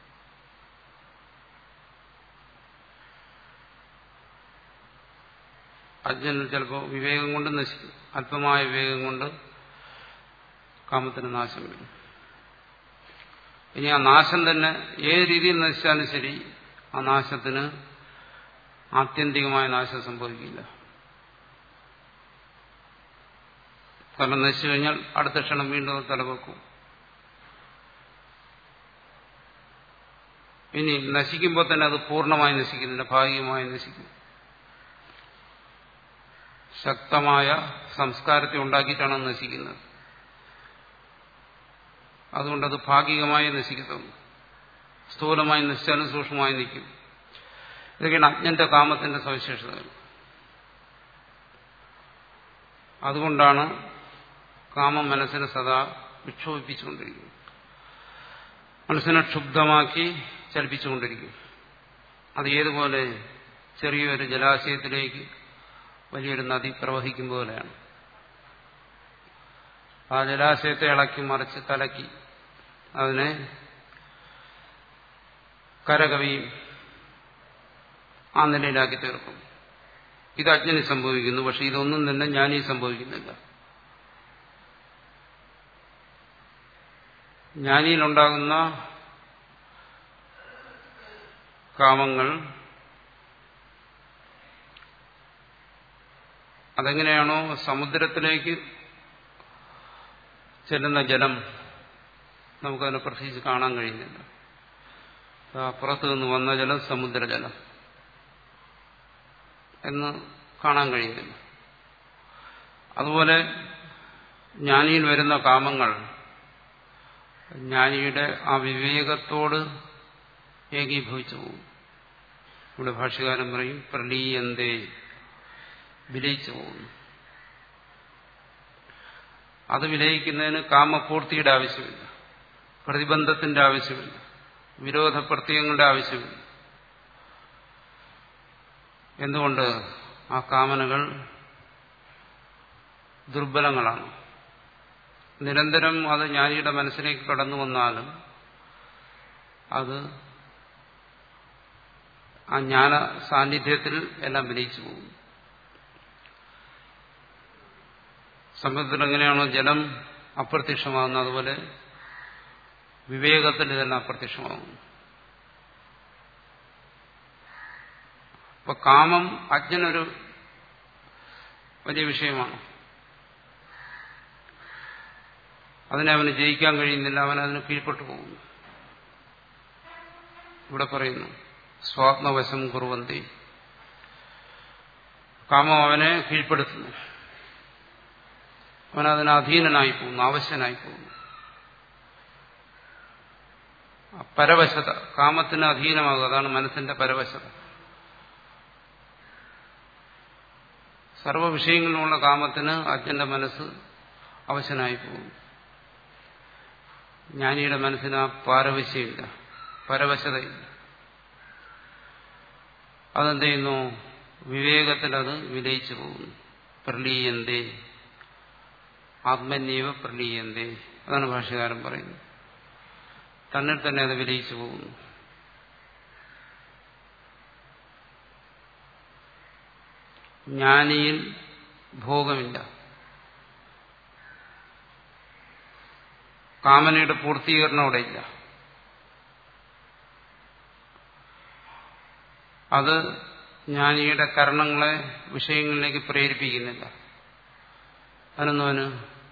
[SPEAKER 1] അജ്ഞനിൽ ചിലപ്പോൾ വിവേകം കൊണ്ട് നശിക്കും അല്പമായ വിവേകം കൊണ്ട് കാമത്തിന് നാശം വരും ഇനി ആ നാശം തന്നെ ഏത് രീതിയിൽ നശിച്ചാലും ശരി ആ നാശത്തിന് ആത്യന്തികമായ നാശം സംഭവിക്കില്ല കാരണം നശിച്ചു കഴിഞ്ഞാൽ അടുത്ത ക്ഷണം വീണ്ടും അത് തലവെക്കും ഇനി നശിക്കുമ്പോൾ തന്നെ അത് പൂർണ്ണമായി നശിക്കുന്നില്ല ഭാഗികമായി നശിക്കും ശക്തമായ സംസ്കാരത്തെ ഉണ്ടാക്കിയിട്ടാണ് നശിക്കുന്നത് അതുകൊണ്ടത് ഭാഗികമായി നശിക്കത്തുള്ളൂ സ്ഥൂലമായി നശിച്ചാലും സൂക്ഷ്മമായി നിൽക്കും ഇതൊക്കെയാണ് അജ്ഞന്റെ കാമത്തിന്റെ സവിശേഷതകൾ അതുകൊണ്ടാണ് കാമം മനസ്സിനെ സദാ വിക്ഷോഭിപ്പിച്ചുകൊണ്ടിരിക്കുന്നത് മനസ്സിനെ ക്ഷുബ്ധമാക്കി ചലിപ്പിച്ചുകൊണ്ടിരിക്കും അത് ഏതുപോലെ ചെറിയൊരു ജലാശയത്തിലേക്ക് വലിയൊരു നദി പ്രവഹിക്കും പോലെയാണ് ആ ജലാശയത്തെ ഇളക്കി മറിച്ച് കലക്കി അതിനെ കരകവിയും ആ നിലയിലാക്കി തീർക്കും ഇത് അജ്ഞനി സംഭവിക്കുന്നു പക്ഷെ ഇതൊന്നും തന്നെ ജ്ഞാനി സംഭവിക്കുന്നില്ല ജ്ഞാനിയിലുണ്ടാകുന്ന കാമങ്ങൾ അതെങ്ങനെയാണോ സമുദ്രത്തിലേക്ക് ചെല്ലുന്ന ജലം നമുക്കതിനെ പ്രത്യേകിച്ച് കാണാൻ കഴിയുന്നില്ല പുറത്തു നിന്ന് വന്ന ജലം സമുദ്രജലം എന്ന് കാണാൻ കഴിയുന്നില്ല അതുപോലെ ജ്ഞാനിയിൽ വരുന്ന കാമങ്ങൾ ജ്ഞാനിയുടെ ആ വിവേകത്തോട് ഏകീഭവിച്ചു പോകും ഇവിടെ ഭാഷ്യകാരൻ പറയും പ്രലീയന്തേ വിലയിച്ചു പോകുന്നു അത് വിലയിക്കുന്നതിന് കാമപൂർത്തിയുടെ ആവശ്യമില്ല പ്രതിബന്ധത്തിന്റെ ആവശ്യമില്ല വിരോധ പ്രത്യയങ്ങളുടെ ആവശ്യമില്ല എന്തുകൊണ്ട് ആ കാമനകൾ ദുർബലങ്ങളാണ് നിരന്തരം അത് ജ്ഞാനിയുടെ മനസ്സിലേക്ക് കടന്നു വന്നാലും അത് ആ ജ്ഞാന സാന്നിധ്യത്തിൽ എല്ലാം വിലയിച്ചു പോകും സമുദ്രത്തിൽ എങ്ങനെയാണോ ജലം അപ്രത്യക്ഷമാകുന്നത് അതുപോലെ വിവേകത്തിൽ ഇതെല്ലാം അപ്രത്യക്ഷമാകുന്നു അപ്പൊ കാമം അജ്ഞനൊരു വലിയ വിഷയമാണ് അതിനെ അവന് ജയിക്കാൻ കഴിയുന്നില്ല അവൻ അതിന് കീഴ്പ്പെട്ടു പോകുന്നു ഇവിടെ പറയുന്നു സ്വാത്മവശം കുറുവന്തി കാമം അവനെ കീഴ്പ്പെടുത്തുന്നു അവൻ അതിന് അധീനനായി പോകുന്നു ആവശ്യനായി പോകുന്നു പരവശത കാമത്തിന് അധീനമാകുക അതാണ് മനസ്സിന്റെ പരവശത സർവ വിഷയങ്ങളിലുള്ള കാമത്തിന് അജ്ഞന്റെ മനസ്സ് അവശനായി പോകുന്നു ജ്ഞാനിയുടെ മനസ്സിന് ആ പാരവശ്യമില്ല പരവശതയില്ല അതെന്ത് ചെയ്യുന്നു വിവേകത്തിൽ അത് വിലയിച്ചു പോകുന്നു പ്രലീയന്തേ ആത്മന്യവ പ്രലീയന്തേ അതാണ് ഭാഷകാരൻ പറയുന്നത് തന്നിൽ തന്നെ അത് വിലയിച്ചു പോകുന്നു ജ്ഞാനിയിൽ ഭോഗമില്ല കാമനയുടെ പൂർത്തീകരണം അവിടെ ഇല്ല അത് ജ്ഞാനിയുടെ കരണങ്ങളെ വിഷയങ്ങളിലേക്ക് പ്രേരിപ്പിക്കുന്നില്ല അതിനൊന്നും അവന്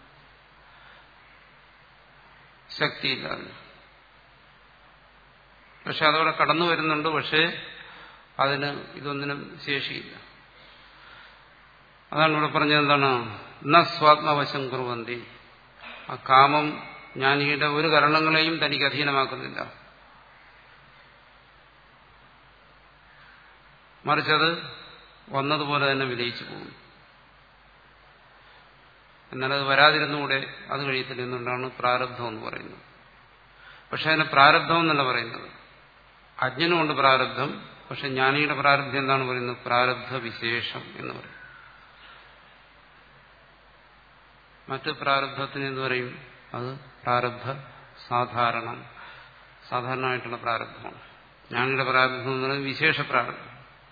[SPEAKER 1] ശക്തിയില്ല അതിന് പക്ഷെ അതവിടെ കടന്നു വരുന്നുണ്ട് പക്ഷേ അതിന് ഇതൊന്നിനും ശേഷിയില്ല അതാണ് ഇവിടെ പറഞ്ഞത് എന്താണ് ന സ്വാത്മവശം കുറുവന്തി ആ കാമം ജ്ഞാനിയുടെ ഒരു കരണങ്ങളെയും തനിക്ക് അധീനമാക്കുന്നില്ല മറിച്ചത് വന്നതുപോലെ തന്നെ വിലയിച്ചു പോകും എന്നാൽ അത് വരാതിരുന്നുകൂടെ അത് കഴിയത്തില്ല എന്നുകൊണ്ടാണ് പ്രാരബ്ധം എന്ന് പറയുന്നത് പക്ഷെ അതിന് പ്രാരബ്ധം എന്നല്ല പറയുന്നത് അജ്ഞനുമുണ്ട് പ്രാരബ്ധം പക്ഷെ ജ്ഞാനിയുടെ പ്രാരബ്ധം എന്താണ് പറയുന്നത് പ്രാരബ്ധ വിശേഷം എന്ന് പറയും മറ്റ് പ്രാരബ്ധത്തിന് എന്ന് പറയും അത് പ്രാരബ്ധ സാധാരണം സാധാരണമായിട്ടുള്ള പ്രാരബ്ധമാണ് ജ്ഞാനിയുടെ പ്രാരബ്ധം എന്ന് പറയുന്നത് വിശേഷ പ്രാരബ്ധം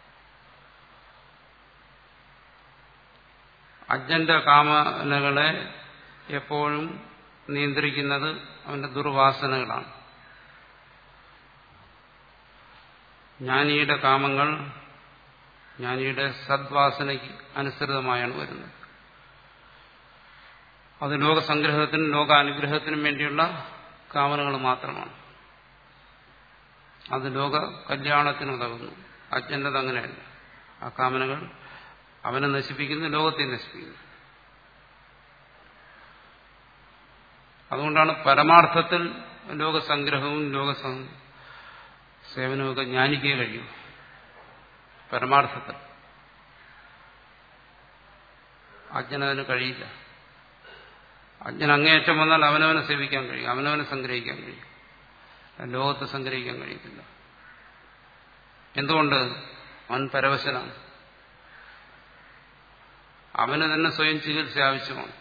[SPEAKER 1] അജ്ഞന്റെ കാമനകളെ എപ്പോഴും നിയന്ത്രിക്കുന്നത് അവന്റെ ദുർവാസനകളാണ് ജ്ഞാനിയുടെ കാമങ്ങൾ ജ്ഞാനിയുടെ സദ്വാസനയ്ക്ക് അനുസൃതമായാണ് വരുന്നത് അത് ലോകസംഗ്രഹത്തിനും ലോകാനുഗ്രഹത്തിനും വേണ്ടിയുള്ള കാമനകൾ മാത്രമാണ് അത് ലോക കല്യാണത്തിന് ഉതകുന്നു അജ്ഞൻ്റെത് അങ്ങനെയല്ല ആ കാമനകൾ അവനെ നശിപ്പിക്കുന്നു ലോകത്തെ നശിപ്പിക്കുന്നു അതുകൊണ്ടാണ് പരമാർത്ഥത്തിൽ ലോകസംഗ്രഹവും ലോക സേവനമൊക്കെ ജ്ഞാനിക്കേ കഴിയും പരമാർത്ഥത്തിൽ അജ്ഞനതിന് കഴിയില്ല അജ്ഞൻ അങ്ങേയറ്റം വന്നാൽ അവനവനെ സേവിക്കാൻ കഴിയും അവനവനെ സംഗ്രഹിക്കാൻ കഴിയും ലോകത്തെ സംഗ്രഹിക്കാൻ കഴിയത്തില്ല എന്തുകൊണ്ട് അവൻ പരവശനാണ് അവന് തന്നെ സ്വയം ചികിത്സ ആവശ്യമാണ്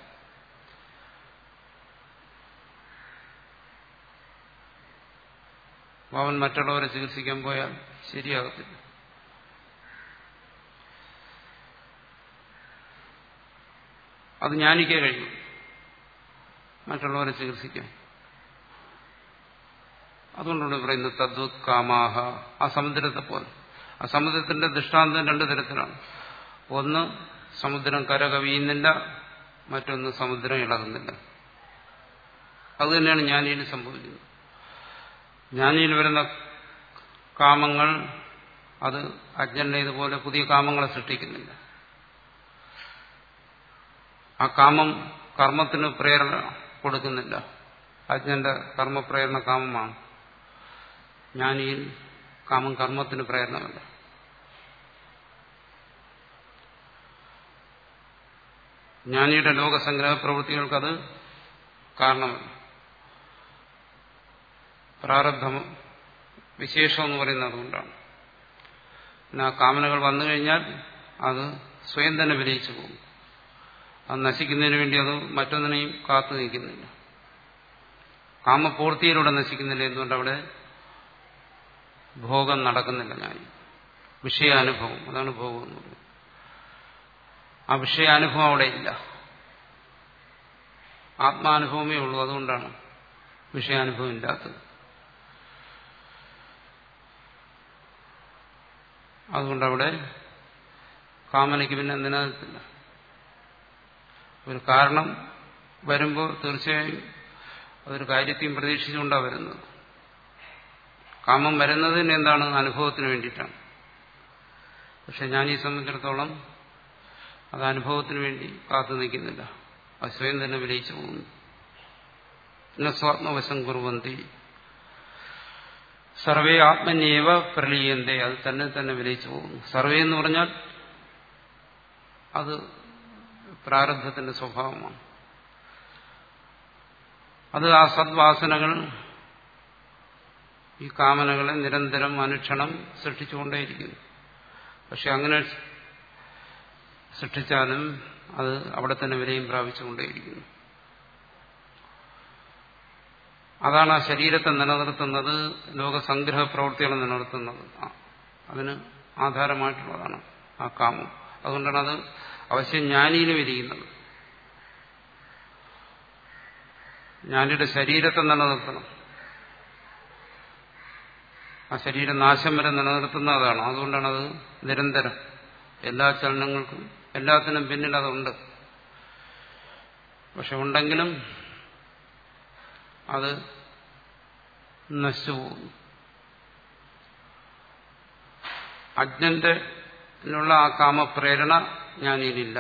[SPEAKER 1] അവൻ മറ്റുള്ളവരെ ചികിത്സിക്കാൻ പോയാൽ ശരിയാകത്തില്ല അത് ജ്ഞാനിക്കേ കഴിയും മറ്റുള്ളവരെ ചികിത്സിക്കാൻ അതുകൊണ്ടാണ് പറയുന്നത് തദ്വത് കാമാഹ ആ സമുദ്രത്തെ പോലെ ആ സമുദ്രത്തിന്റെ ദൃഷ്ടാന്തം രണ്ടു തരത്തിലാണ് ഒന്ന് സമുദ്രം കര കവിയുന്നില്ല മറ്റൊന്ന് സമുദ്രം ഇളകുന്നില്ല അതുതന്നെയാണ് ജ്ഞാനിയിൽ സംഭവിക്കുന്നത് ജ്ഞാനിയിൽ വരുന്ന കാമങ്ങൾ അത് അജ്ഞന്റെ ഇതുപോലെ പുതിയ കാമങ്ങളെ സൃഷ്ടിക്കുന്നില്ല ആ കാമം കർമ്മത്തിന് പ്രേരണ കൊടുക്കുന്നില്ല അജ്ഞന്റെ കർമ്മപ്രേരണ കാമമാണ് ജ്ഞാനിയിൽ കാമം കർമ്മത്തിന് പ്രേരണമല്ല ജ്ഞാനിയുടെ ലോകസംഗ്രഹ പ്രവൃത്തികൾക്കത് കാരണമല്ല പ്രാരബ്ധം വിശേഷം എന്ന് പറയുന്നത് അതുകൊണ്ടാണ് പിന്നെ ആ കാമനകൾ വന്നു കഴിഞ്ഞാൽ അത് സ്വയം തന്നെ വിലയിച്ചു പോകും അത് നശിക്കുന്നതിന് വേണ്ടി അത് മറ്റൊന്നിനെയും കാത്തു നിൽക്കുന്നില്ല കാമപൂർത്തിയിലൂടെ നശിക്കുന്നില്ല എന്തുകൊണ്ട് അവിടെ ഭോഗം നടക്കുന്നില്ല ഞാൻ വിഷയാനുഭവം അതാണ് ഭോഗം എന്ന് പറയുന്നത് ആ വിഷയാനുഭവം അവിടെ ഇല്ല ആത്മാനുഭവമേ ഉള്ളൂ അതുകൊണ്ടാണ് വിഷയാനുഭവം ഇല്ലാത്തത് അതുകൊണ്ട് അവിടെ കാമനയ്ക്ക് പിന്നെ നിലനിൽക്കില്ല ഒരു കാരണം വരുമ്പോൾ തീർച്ചയായും അതൊരു കാര്യത്തെയും പ്രതീക്ഷിച്ചുകൊണ്ടാണ് വരുന്നത് കാമം വരുന്നതിന് എന്താണ് അനുഭവത്തിന് വേണ്ടിയിട്ടാണ് പക്ഷെ ഞാൻ ഈ സംബന്ധിച്ചിടത്തോളം അത് അനുഭവത്തിന് വേണ്ടി കാത്തു നിൽക്കുന്നില്ല അത് സ്വയം തന്നെ വിലയിച്ചു പോകുന്നു പിന്നെ സ്വാത്മവശം കുറുവന്തി സർവേ ആത്മന്യേവ പ്രളീയന്തേ അത് തന്നെ തന്നെ വിലയിച്ചു പോകുന്നു സർവേ എന്ന് പറഞ്ഞാൽ അത് പ്രാരബ്ധത്തിന്റെ സ്വഭാവമാണ് അത് ആ സദ്വാസനകൾ ഈ കാമനകളെ നിരന്തരം അനുക്ഷണം സൃഷ്ടിച്ചുകൊണ്ടേയിരിക്കുന്നു പക്ഷെ അങ്ങനെ സൃഷ്ടിച്ചാലും അത് അവിടെ തന്നെ വിലയും പ്രാപിച്ചുകൊണ്ടേയിരിക്കുന്നു അതാണ് ആ ശരീരത്തെ നിലനിർത്തുന്നത് ലോകസംഗ്രഹ പ്രവൃത്തികളെ നിലനിർത്തുന്നത് അതിന് ആധാരമായിട്ടുള്ളതാണ് ആ കാമം അതുകൊണ്ടാണ് അത് അവശ്യം ജ്ഞാനിയിലും ഇരിക്കുന്നത് ജ്ഞാനിയുടെ ശരീരത്തെ നിലനിർത്തണം ആ ശരീരനാശം വരെ നിലനിർത്തുന്ന അതാണ് അതുകൊണ്ടാണ് അത് നിരന്തരം എല്ലാ ചലനങ്ങൾക്കും എല്ലാത്തിനും പിന്നിൽ അതുണ്ട് പക്ഷെ ഉണ്ടെങ്കിലും അത് നശിച്ചുപോകുന്നു അജ്ഞന്റെ നുള്ള ആ കാമപ്രേരണ ജ്ഞാനിയിലില്ല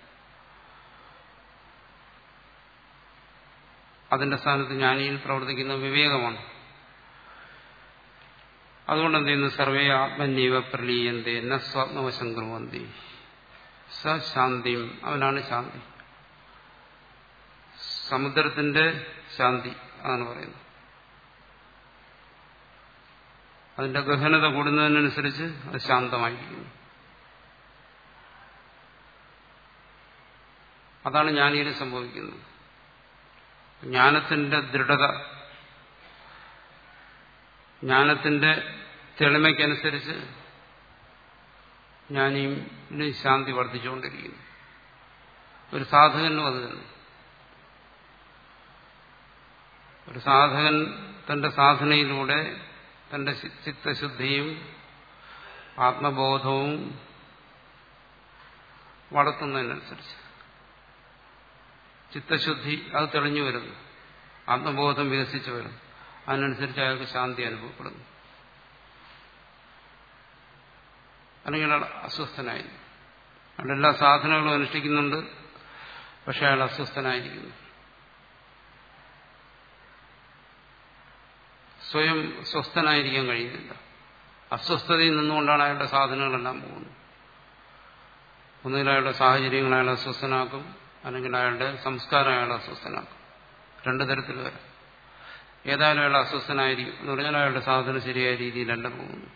[SPEAKER 1] അതിന്റെ സ്ഥാനത്ത് ജ്ഞാനിയിൽ പ്രവർത്തിക്കുന്ന വിവേകമാണ് അതുകൊണ്ട് എന്ത് ചെയ്യുന്നു സർവേ ആത്മന്യവ പ്രലീയന്തി എന്ന സ്വാത്മവശം കുറുവന്തി സ ശാന്തിയും അവനാണ് ശാന്തി സമുദ്രത്തിന്റെ ശാന്തി അതാണ് പറയുന്നത് അതിന്റെ ഗഹനത കൂടുന്നതിനനുസരിച്ച് അത് ശാന്തമായിരിക്കുന്നു അതാണ് ജ്ഞാനിയിൽ സംഭവിക്കുന്നത് ജ്ഞാനത്തിന്റെ ദൃഢത ജ്ഞാനത്തിന്റെ തെളിമയ്ക്കനുസരിച്ച് ജ്ഞാനിയും ശാന്തി വർദ്ധിച്ചുകൊണ്ടിരിക്കുന്നു ഒരു സാധകനും അത് തന്നെ ഒരു സാധകൻ തന്റെ സാധനയിലൂടെ തന്റെ ചിത്തശുദ്ധിയും ആത്മബോധവും വളർത്തുന്നതിനനുസരിച്ച് ചിത്തശുദ്ധി അത് തെളിഞ്ഞു വരുന്നു ആത്മബോധം വികസിച്ചു വരുന്നു അതിനനുസരിച്ച് അയാൾക്ക് ശാന്തി അനുഭവപ്പെടുന്നു അല്ലെങ്കിൽ അയാൾ അസ്വസ്ഥനായി അയാൾ എല്ലാ സാധനങ്ങളും അനുഷ്ഠിക്കുന്നുണ്ട് പക്ഷെ അയാൾ അസ്വസ്ഥനായിരിക്കുന്നു സ്വയം സ്വസ്ഥനായിരിക്കാൻ കഴിയുന്നില്ല അസ്വസ്ഥതയിൽ നിന്നുകൊണ്ടാണ് അയാളുടെ സാധനങ്ങളെല്ലാം പോകുന്നത് ഒന്നുകിൽ അയാളുടെ സാഹചര്യങ്ങൾ അയാളെ അസ്വസ്ഥനാക്കും അല്ലെങ്കിൽ അയാളുടെ സംസ്കാരം അയാളെ അസ്വസ്ഥനാക്കും രണ്ടു തരത്തിൽ വരാം ഏതായാലും അയാൾ അസ്വസ്ഥനായിരിക്കും എന്ന് പറഞ്ഞാൽ അയാളുടെ സാധനം ശരിയായ രീതിയിലല്ല പോകുന്നു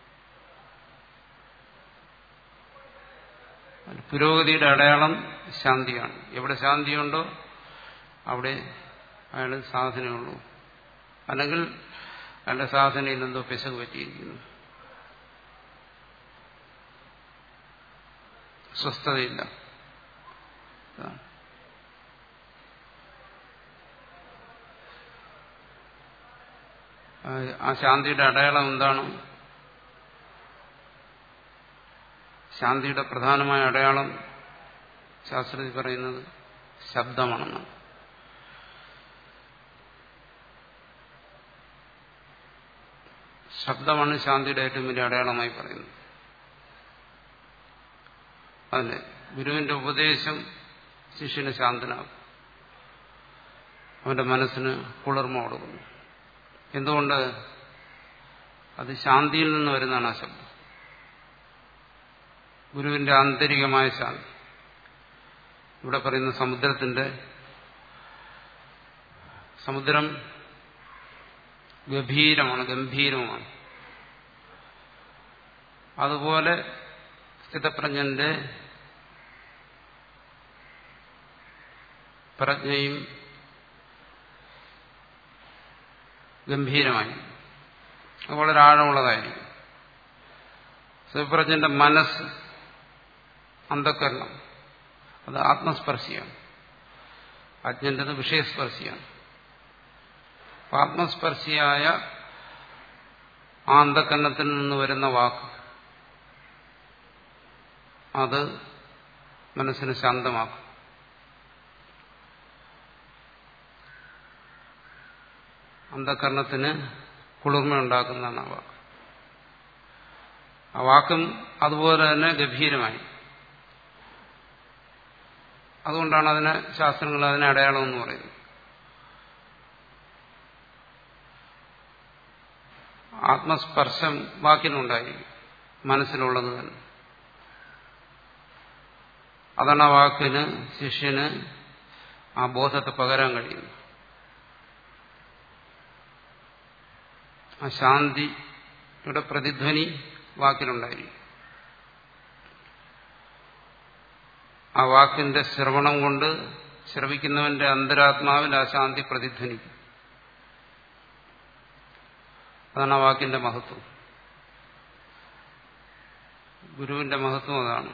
[SPEAKER 1] പുരോഗതിയുടെ അടയാളം ശാന്തിയാണ് എവിടെ ശാന്തിയുണ്ടോ അവിടെ അയാൾ സാധനയുള്ളൂ അല്ലെങ്കിൽ അയാളുടെ സാധനയിൽ എന്തോ പിശക് പറ്റിയിരിക്കുന്നു സ്വസ്ഥതയില്ല ആ ശാന്തിയുടെ അടയാളം എന്താണ് ശാന്തിയുടെ പ്രധാനമായ അടയാളം ശാസ്ത്രത്തിൽ പറയുന്നത് ശബ്ദമാണെന്നാണ് ശബ്ദമാണ് ശാന്തിയുടെ ഏറ്റവും വലിയ അടയാളമായി പറയുന്നത് അതിന് ഗുരുവിന്റെ ഉപദേശം ശിഷ്യന് ശാന്തനാകും അവന്റെ മനസ്സിന് കുളിർമ കൊടുക്കുന്നു എന്തുകൊണ്ട് അത് ശാന്തിയിൽ നിന്ന് വരുന്നതാണ് ആ ശബ്ദം ഗുരുവിന്റെ ആന്തരികമായ ശാന്തി ഇവിടെ പറയുന്ന സമുദ്രത്തിന്റെ സമുദ്രം ഗംഭീരമാണ് ഗംഭീരവുമാണ് അതുപോലെ സ്ഥിതപ്രജ്ഞന്റെ പ്രജ്ഞയും ഗംഭീരമായി അത് വളരെ ആഴമുള്ളതായിരിക്കും സ്ഥിതപ്രജ്ഞന്റെ മനസ്സ് അന്ധക്കരണം അത് ആത്മസ്പർശിയാണ് അജ്ഞന്റേത് വിഷയസ്പർശിയാണ് ആത്മസ്പർശിയായ ആ അന്ധക്കരണത്തിൽ നിന്ന് വരുന്ന വാക്ക് അത് മനസ്സിന് ശാന്തമാക്കും അന്ധകരണത്തിന് കുളിർമയുണ്ടാക്കുന്നതാണ് ആ വാക്ക് ആ വാക്കും അതുപോലെ തന്നെ ഗംഭീരമായി അതുകൊണ്ടാണ് അതിനെ ശാസ്ത്രങ്ങൾ അതിനെ അടയാളം എന്ന് പറയുന്നത് ആത്മസ്പർശം വാക്കിനുണ്ടായിരിക്കും മനസ്സിലുള്ളത് തന്നെ അതാണ് ആ വാക്കിന് ശിഷ്യന് ആ ബോധത്തെ പകരാൻ കഴിയുന്നത് ആ ശാന്തിയുടെ പ്രതിധ്വനി വാക്കിലുണ്ടായിരിക്കും ആ വാക്കിന്റെ ശ്രവണം കൊണ്ട് ശ്രവിക്കുന്നവന്റെ അന്തരാത്മാവിൽ ആ ശാന്തി പ്രതിധ്വനിക്കും അതാണ് ആ വാക്കിന്റെ മഹത്വം ഗുരുവിന്റെ മഹത്വം അതാണ്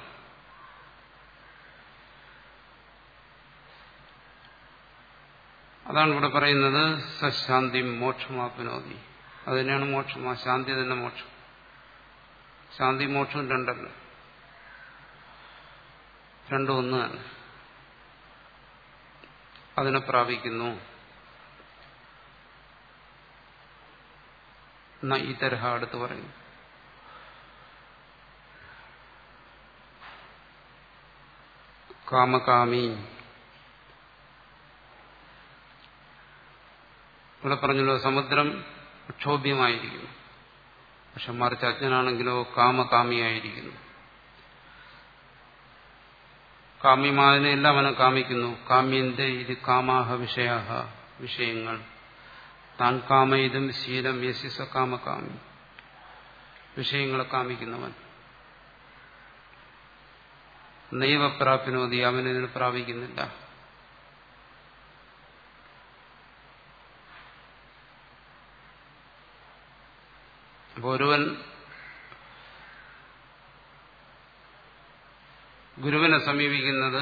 [SPEAKER 1] അതാണ് ഇവിടെ പറയുന്നത് സശാന്തി മോക്ഷമാപ്നോതി അത് തന്നെയാണ് മോക്ഷം ആ ശാന്തി തന്നെ മോക്ഷം ശാന്തി മോക്ഷം രണ്ടല്ല രണ്ടും ഒന്ന് തന്നെ അതിനെ പ്രാപിക്കുന്നു എന്നാ ഈ തരഹ അടുത്ത് പറയും കാമകാമി ഇവിടെ പറഞ്ഞല്ലോ സമുദ്രം ക്ഷോഭ്യമായിരിക്കുന്നു പക്ഷെ മറിച്ച് അജ്ഞനാണെങ്കിലോ കാമകാമിയായിരിക്കുന്നു കാമ്യമാതിനെല്ലാം അവനെ കാമിക്കുന്നു കാമ്യന്റെ ഇത് കാമാഹ വിഷയാഹ വിഷയങ്ങൾ താൻ കാമയിതും ശീലം യശിസ കാമകാമി വിഷയങ്ങളെ കാമിക്കുന്നവൻ നൈവപ്രാപ്നോതി അവനിതിന് പ്രാപിക്കുന്നില്ല അപ്പൊ ഒരുവൻ ഗുരുവിനെ സമീപിക്കുന്നത്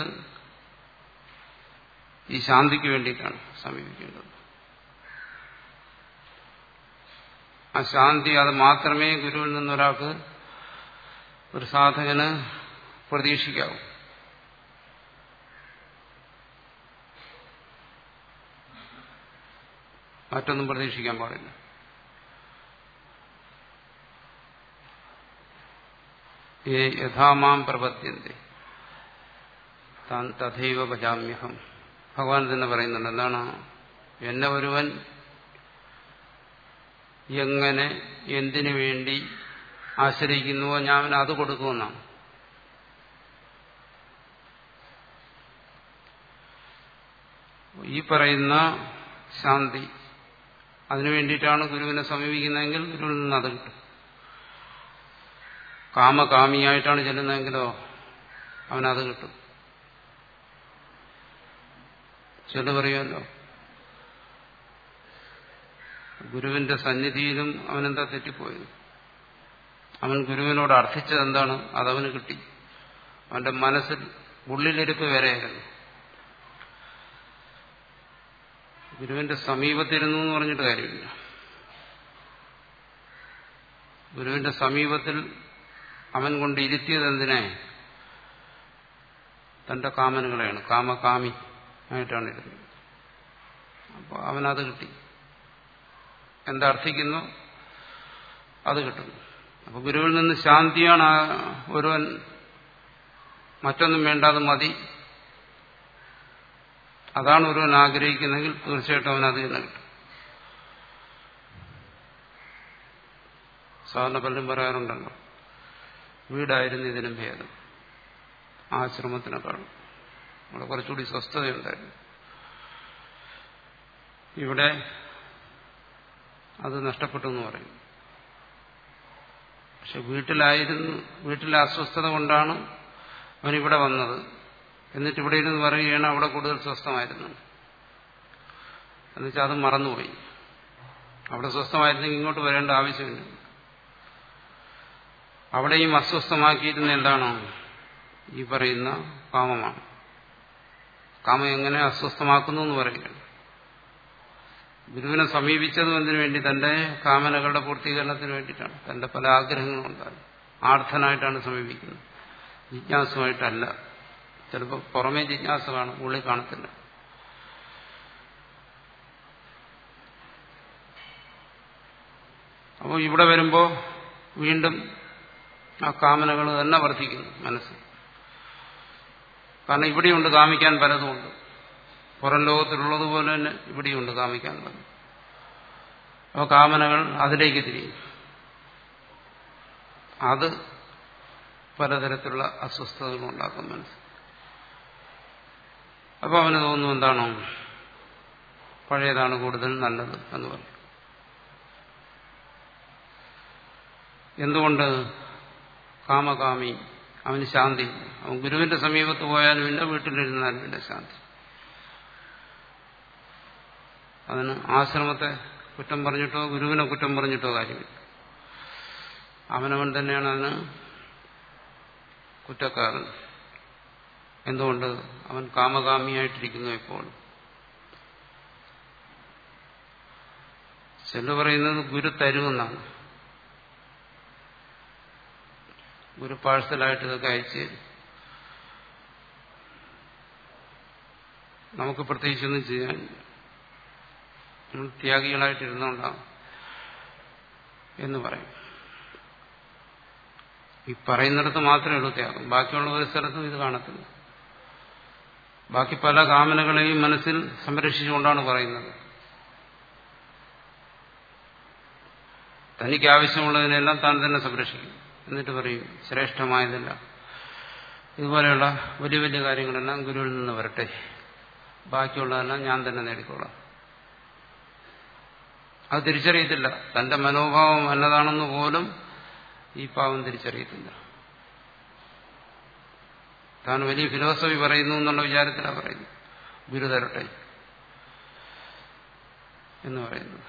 [SPEAKER 1] ഈ ശാന്തിക്ക് വേണ്ടിയിട്ടാണ് സമീപിക്കേണ്ടത് ആ ശാന്തി അത് മാത്രമേ ഗുരുവിൽ നിന്നൊരാൾക്ക് ഒരു സാധകന് പ്രതീക്ഷിക്കാവൂ മറ്റൊന്നും പ്രതീക്ഷിക്കാൻ പാടില്ല ഏ യഥാമാം പ്രപദ്യന്തി താൻ തഥൈവ ഭജാമ്യഹം ഭഗവാൻ തന്നെ പറയുന്നുണ്ട് എന്താണ് എന്നെ ഒരുവൻ എങ്ങനെ എന്തിനു വേണ്ടി ആശ്രയിക്കുന്നുവോ ഞാൻ അവന് അത് കൊടുക്കുമെന്നാണ് ഈ പറയുന്ന ശാന്തി അതിനു വേണ്ടിയിട്ടാണ് ഗുരുവിനെ സമീപിക്കുന്നതെങ്കിൽ ഗുരുവിൽ നിന്ന് അത് കിട്ടും കാമകാമിയായിട്ടാണ് ചെല്ലുന്നതെങ്കിലോ അവനത് കിട്ടും ചില പറയുമല്ലോ ഗുരുവിന്റെ സന്നിധിയിലും അവനെന്താ തെറ്റിപ്പോയത് അവൻ ഗുരുവിനോട് അർത്ഥിച്ചത് എന്താണ് അതവന് കിട്ടി അവന്റെ മനസ്സിൽ ഉള്ളിലിരുപ്പ് വരെയായിരുന്നു ഗുരുവിന്റെ സമീപത്തിരുന്നു എന്ന് പറഞ്ഞിട്ട് കാര്യമില്ല ഗുരുവിന്റെ സമീപത്തിൽ അവൻ കൊണ്ട് ഇരുത്തിയത് എന്തിനെ തന്റെ കാമനുകളെയാണ് കാമകാമി ആയിട്ടാണ് ഇരുന്നത് അപ്പോൾ അവനത് കിട്ടി എന്തർത്ഥിക്കുന്നു അത് കിട്ടുന്നു അപ്പൊ ഗുരുവിൽ നിന്ന് ശാന്തിയാണ് ഒരുവൻ മറ്റൊന്നും വേണ്ടാതെ മതി അതാണ് ഒരുവൻ ആഗ്രഹിക്കുന്നെങ്കിൽ തീർച്ചയായിട്ടും അവൻ അത് തന്നെ കിട്ടും സാധാരണ പലരും പറയാറുണ്ടല്ലോ വീടായിരുന്നു ഇതിനും ഭേദം ആശ്രമത്തിനെക്കാളും അവിടെ കുറച്ചുകൂടി സ്വസ്ഥതയുണ്ടായിരുന്നു ഇവിടെ അത് നഷ്ടപ്പെട്ടു എന്ന് പറയും പക്ഷെ വീട്ടിലായിരുന്നു വീട്ടിലെ അസ്വസ്ഥത കൊണ്ടാണ് അവനിവിടെ വന്നത് എന്നിട്ട് ഇവിടെ ഇരുന്ന് പറയുകയാണ് അവിടെ കൂടുതൽ സ്വസ്ഥമായിരുന്നു എന്നുവെച്ചാൽ അത് മറന്നുപോയി അവിടെ സ്വസ്ഥമായിരുന്നെങ്കിൽ ഇങ്ങോട്ട് വരേണ്ട ആവശ്യമില്ല അവിടെയും അസ്വസ്ഥമാക്കിയിരുന്ന എന്താണ് ഈ പറയുന്ന കാമമാണ് കാമം എങ്ങനെ അസ്വസ്ഥമാക്കുന്നു എന്ന് പറയുകയാണ് ഗുരുവിനെ സമീപിച്ചതും എന്തിനു വേണ്ടി തന്റെ കാമനകളുടെ പൂർത്തീകരണത്തിന് വേണ്ടിയിട്ടാണ് തന്റെ പല ആഗ്രഹങ്ങളും ഉണ്ടാകും ആർത്ഥനായിട്ടാണ് സമീപിക്കുന്നത് ജിജ്ഞാസുമായിട്ടല്ല ചിലപ്പോൾ പുറമേ ജിജ്ഞാസ കാണും ഉള്ളിൽ കാണത്തില്ല അപ്പോൾ ഇവിടെ വരുമ്പോൾ വീണ്ടും ആ കാമനകൾ തന്നെ വർദ്ധിക്കുന്നു മനസ്സ് കാരണം ഇവിടെയുണ്ട് കാമിക്കാൻ പലതുമുണ്ട് പുറം ലോകത്തിലുള്ളതുപോലെ തന്നെ ഇവിടെയുണ്ട് കാമിക്കാൻ പലതും അപ്പോൾ കാമനകൾ അതിലേക്ക് തിരിയും അത് പലതരത്തിലുള്ള അസ്വസ്ഥതകൾ ഉണ്ടാക്കും മനസ്സ് അപ്പോൾ അവന് തോന്നുന്നു എന്താണോ പഴയതാണ് കൂടുതൽ നല്ലത് എന്ന് പറയും എന്തുകൊണ്ട് കാമകാമി അവന് ശാന്തി അവൻ ഗുരുവിന്റെ സമീപത്ത് പോയാലും ഇല്ല വീട്ടിലിരുന്നാലും ഇല്ല ശാന്തി അതിന് ആശ്രമത്തെ കുറ്റം പറഞ്ഞിട്ടോ ഗുരുവിനെ കുറ്റം പറഞ്ഞിട്ടോ കാര്യമില്ല അവനവൻ തന്നെയാണ് അതിന് കുറ്റക്കാരൻ എന്തുകൊണ്ട് അവൻ കാമകാമിയായിട്ടിരിക്കുന്നു ഇപ്പോൾ ചെല്ലു പറയുന്നത് ഗുരു തരുമെന്നാണ് ഗുരു പാഴ്സലായിട്ട് ഇതൊക്കെ അയച്ചു തരും നമുക്ക് പ്രത്യേകിച്ചൊന്നും ചെയ്യാൻ നമ്മൾ ത്യാഗികളായിട്ടിരുന്നോണ്ടാം എന്ന് പറയും ഈ പറയുന്നിടത്ത് മാത്രമേ ഉള്ളൂ ത്യാഗം ബാക്കിയുള്ള ഒരു സ്ഥലത്തും ഇത് കാണത്തില്ല ബാക്കി പല കാമനകളെയും മനസ്സിൽ സംരക്ഷിച്ചുകൊണ്ടാണ് പറയുന്നത് തനിക്ക് ആവശ്യമുള്ളതിനെല്ലാം താൻ തന്നെ സംരക്ഷിക്കും എന്നിട്ട് പറയും ശ്രേഷ്ഠമായതല്ല ഇതുപോലെയുള്ള വലിയ വലിയ കാര്യങ്ങളെല്ലാം ഗുരുവിൽ നിന്ന് വരട്ടെ ബാക്കിയുള്ളതെല്ലാം ഞാൻ തന്നെ നേടിക്കോളാം അത് തിരിച്ചറിയത്തില്ല തന്റെ മനോഭാവം എന്നതാണെന്ന് പോലും ഈ പാവം തിരിച്ചറിയത്തില്ല താൻ വലിയ ഫിലോസഫി പറയുന്നു എന്നുള്ള വിചാരത്തിലാണ് പറയുന്നത് ഗുരു തരട്ടെ എന്ന് പറയുന്നത്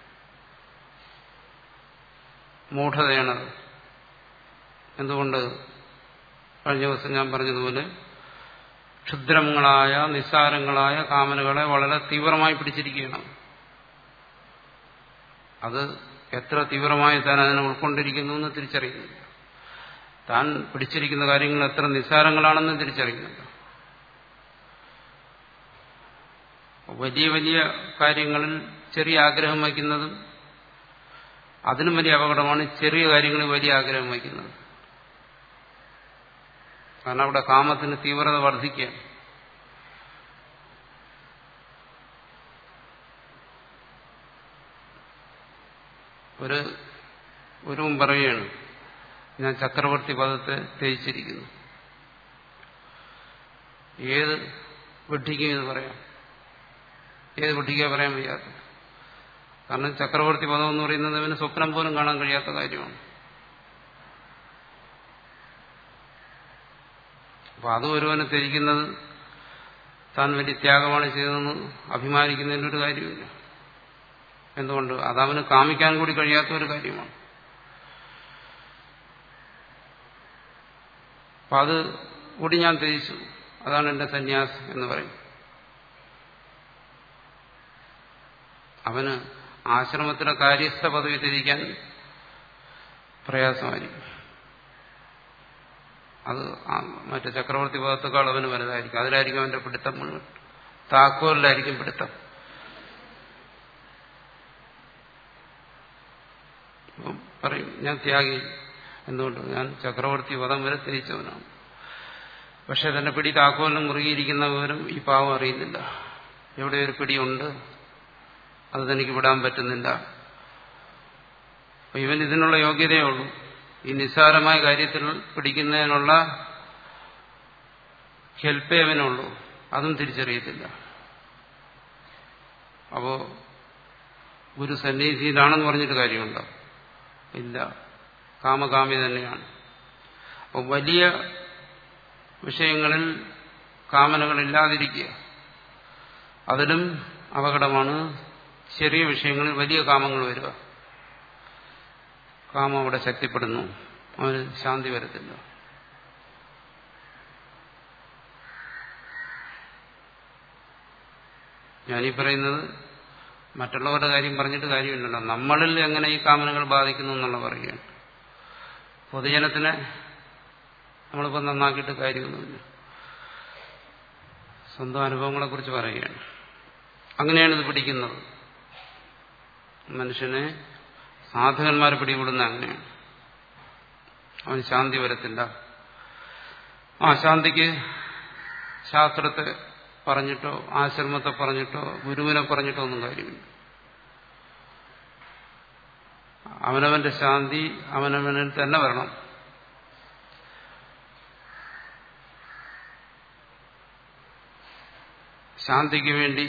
[SPEAKER 1] മൂഢതയാണത് എന്തുകൊണ്ട് കഴിഞ്ഞ ദിവസം ഞാൻ പറഞ്ഞതുപോലെ ക്ഷുദ്രങ്ങളായ നിസ്സാരങ്ങളായ കാമനകളെ വളരെ തീവ്രമായി പിടിച്ചിരിക്കുകയാണ് അത് എത്ര തീവ്രമായി താൻ അതിനെ ഉൾക്കൊണ്ടിരിക്കുന്നു എന്ന് തിരിച്ചറിയുന്നില്ല താൻ പിടിച്ചിരിക്കുന്ന കാര്യങ്ങൾ എത്ര നിസ്സാരങ്ങളാണെന്ന് തിരിച്ചറിയുന്നില്ല വലിയ വലിയ കാര്യങ്ങളിൽ ചെറിയ ആഗ്രഹം വയ്ക്കുന്നതും അതിനും വലിയ അപകടമാണ് ചെറിയ കാര്യങ്ങളിൽ വലിയ ആഗ്രഹം വയ്ക്കുന്നത് കാരണം അവിടെ കാമത്തിന് തീവ്രത വർദ്ധിക്കുകയാണ് ഒരു ഒരു പറയുകയാണ് ഞാൻ ചക്രവർത്തി പദത്തെ തേച്ചിരിക്കുന്നു ഏത് വിഡ്ഢിക്കും ഇത് പറയാം ഏത് വിഡ്ഢിക്കാ പറയാൻ വയ്യാത്ത കാരണം ചക്രവർത്തി പദം എന്ന് പറയുന്നത് അവന് സ്വപ്നം പോലും കാണാൻ കഴിയാത്ത കാര്യമാണ് അപ്പൊ അത് ഒരുവനെ ത്യജിക്കുന്നത് താൻ വലിയ ത്യാഗമാണ് ചെയ്തതെന്ന് അഭിമാനിക്കുന്നതിൻ്റെ ഒരു കാര്യമില്ല എന്തുകൊണ്ട് അതവന് കാമിക്കാൻ കൂടി കഴിയാത്ത ഒരു കാര്യമാണ് അപ്പൊ അത് കൂടി ഞാൻ ത്യജിച്ചു അതാണ് എന്റെ സന്യാസം എന്ന് പറയും അവന് ആശ്രമത്തിലെ കാര്യസ്ഥ പദവി ത്യജിക്കാൻ പ്രയാസമായിരിക്കും അത് മറ്റേ ചക്രവർത്തി പദത്തെക്കാൾ അവന് വലുതായിരിക്കും അതിലായിരിക്കും അവന്റെ പിടുത്തം മുഴുവൻ താക്കോലിലായിരിക്കും പിടുത്തം പറയും ഞാൻ ത്യാഗി എന്തുകൊണ്ട് ഞാൻ ചക്രവർത്തി പദം വരെ ത്യജിച്ചവനാണ് പക്ഷെ തന്നെ പിടി താക്കോലിനും മുറുകിയിരിക്കുന്ന വിവരം ഈ പാവം അറിയുന്നില്ല എവിടെ ഒരു പിടിയുണ്ട് അത് തനിക്ക് വിടാൻ പറ്റുന്നില്ല അപ്പൊ ഇവൻ ഇതിനുള്ള യോഗ്യതയേ ഉള്ളൂ ഈ നിസ്സാരമായ കാര്യത്തിൽ പിടിക്കുന്നതിനുള്ള ഹെൽപ്പേ അവനുള്ളൂ അതും തിരിച്ചറിയത്തില്ല അപ്പോ ഗുരു സന്യാസിയിലാണെന്ന് പറഞ്ഞിട്ട് കാര്യമുണ്ടോ ഇല്ല കാമകാമി തന്നെയാണ് അപ്പോൾ വലിയ വിഷയങ്ങളിൽ കാമനകളില്ലാതിരിക്കുക അതിലും അപകടമാണ് ചെറിയ വിഷയങ്ങളിൽ വലിയ കാമങ്ങൾ വരിക കാമം അവിടെ ശക്തിപ്പെടുന്നു അവന് ശാന്തി വരത്തില്ല ഞാനീ പറയുന്നത് മറ്റുള്ളവരുടെ കാര്യം പറഞ്ഞിട്ട് കാര്യമില്ലല്ലോ നമ്മളിൽ എങ്ങനെ ഈ കാമനകൾ ബാധിക്കുന്നു എന്നുള്ള പറയുകയാണ് പൊതുജനത്തിനെ നമ്മളിപ്പോൾ നന്നാക്കിയിട്ട് കാര്യമൊന്നുമില്ല സ്വന്തം അനുഭവങ്ങളെക്കുറിച്ച് പറയുകയാണ് അങ്ങനെയാണ് ഇത് പിടിക്കുന്നത് മനുഷ്യനെ സാധകന്മാർ പിടികൂടുന്ന അങ്ങനെയാണ് അവന് ശാന്തി വരത്തില്ല ആ ശാന്തിക്ക് ശാസ്ത്രത്തെ പറഞ്ഞിട്ടോ ആശ്രമത്തെ പറഞ്ഞിട്ടോ ഗുരുവിനെ പറഞ്ഞിട്ടോ ഒന്നും കാര്യമില്ല അവനവന്റെ ശാന്തി അവനവനിൽ തന്നെ വരണം ശാന്തിക്ക് വേണ്ടി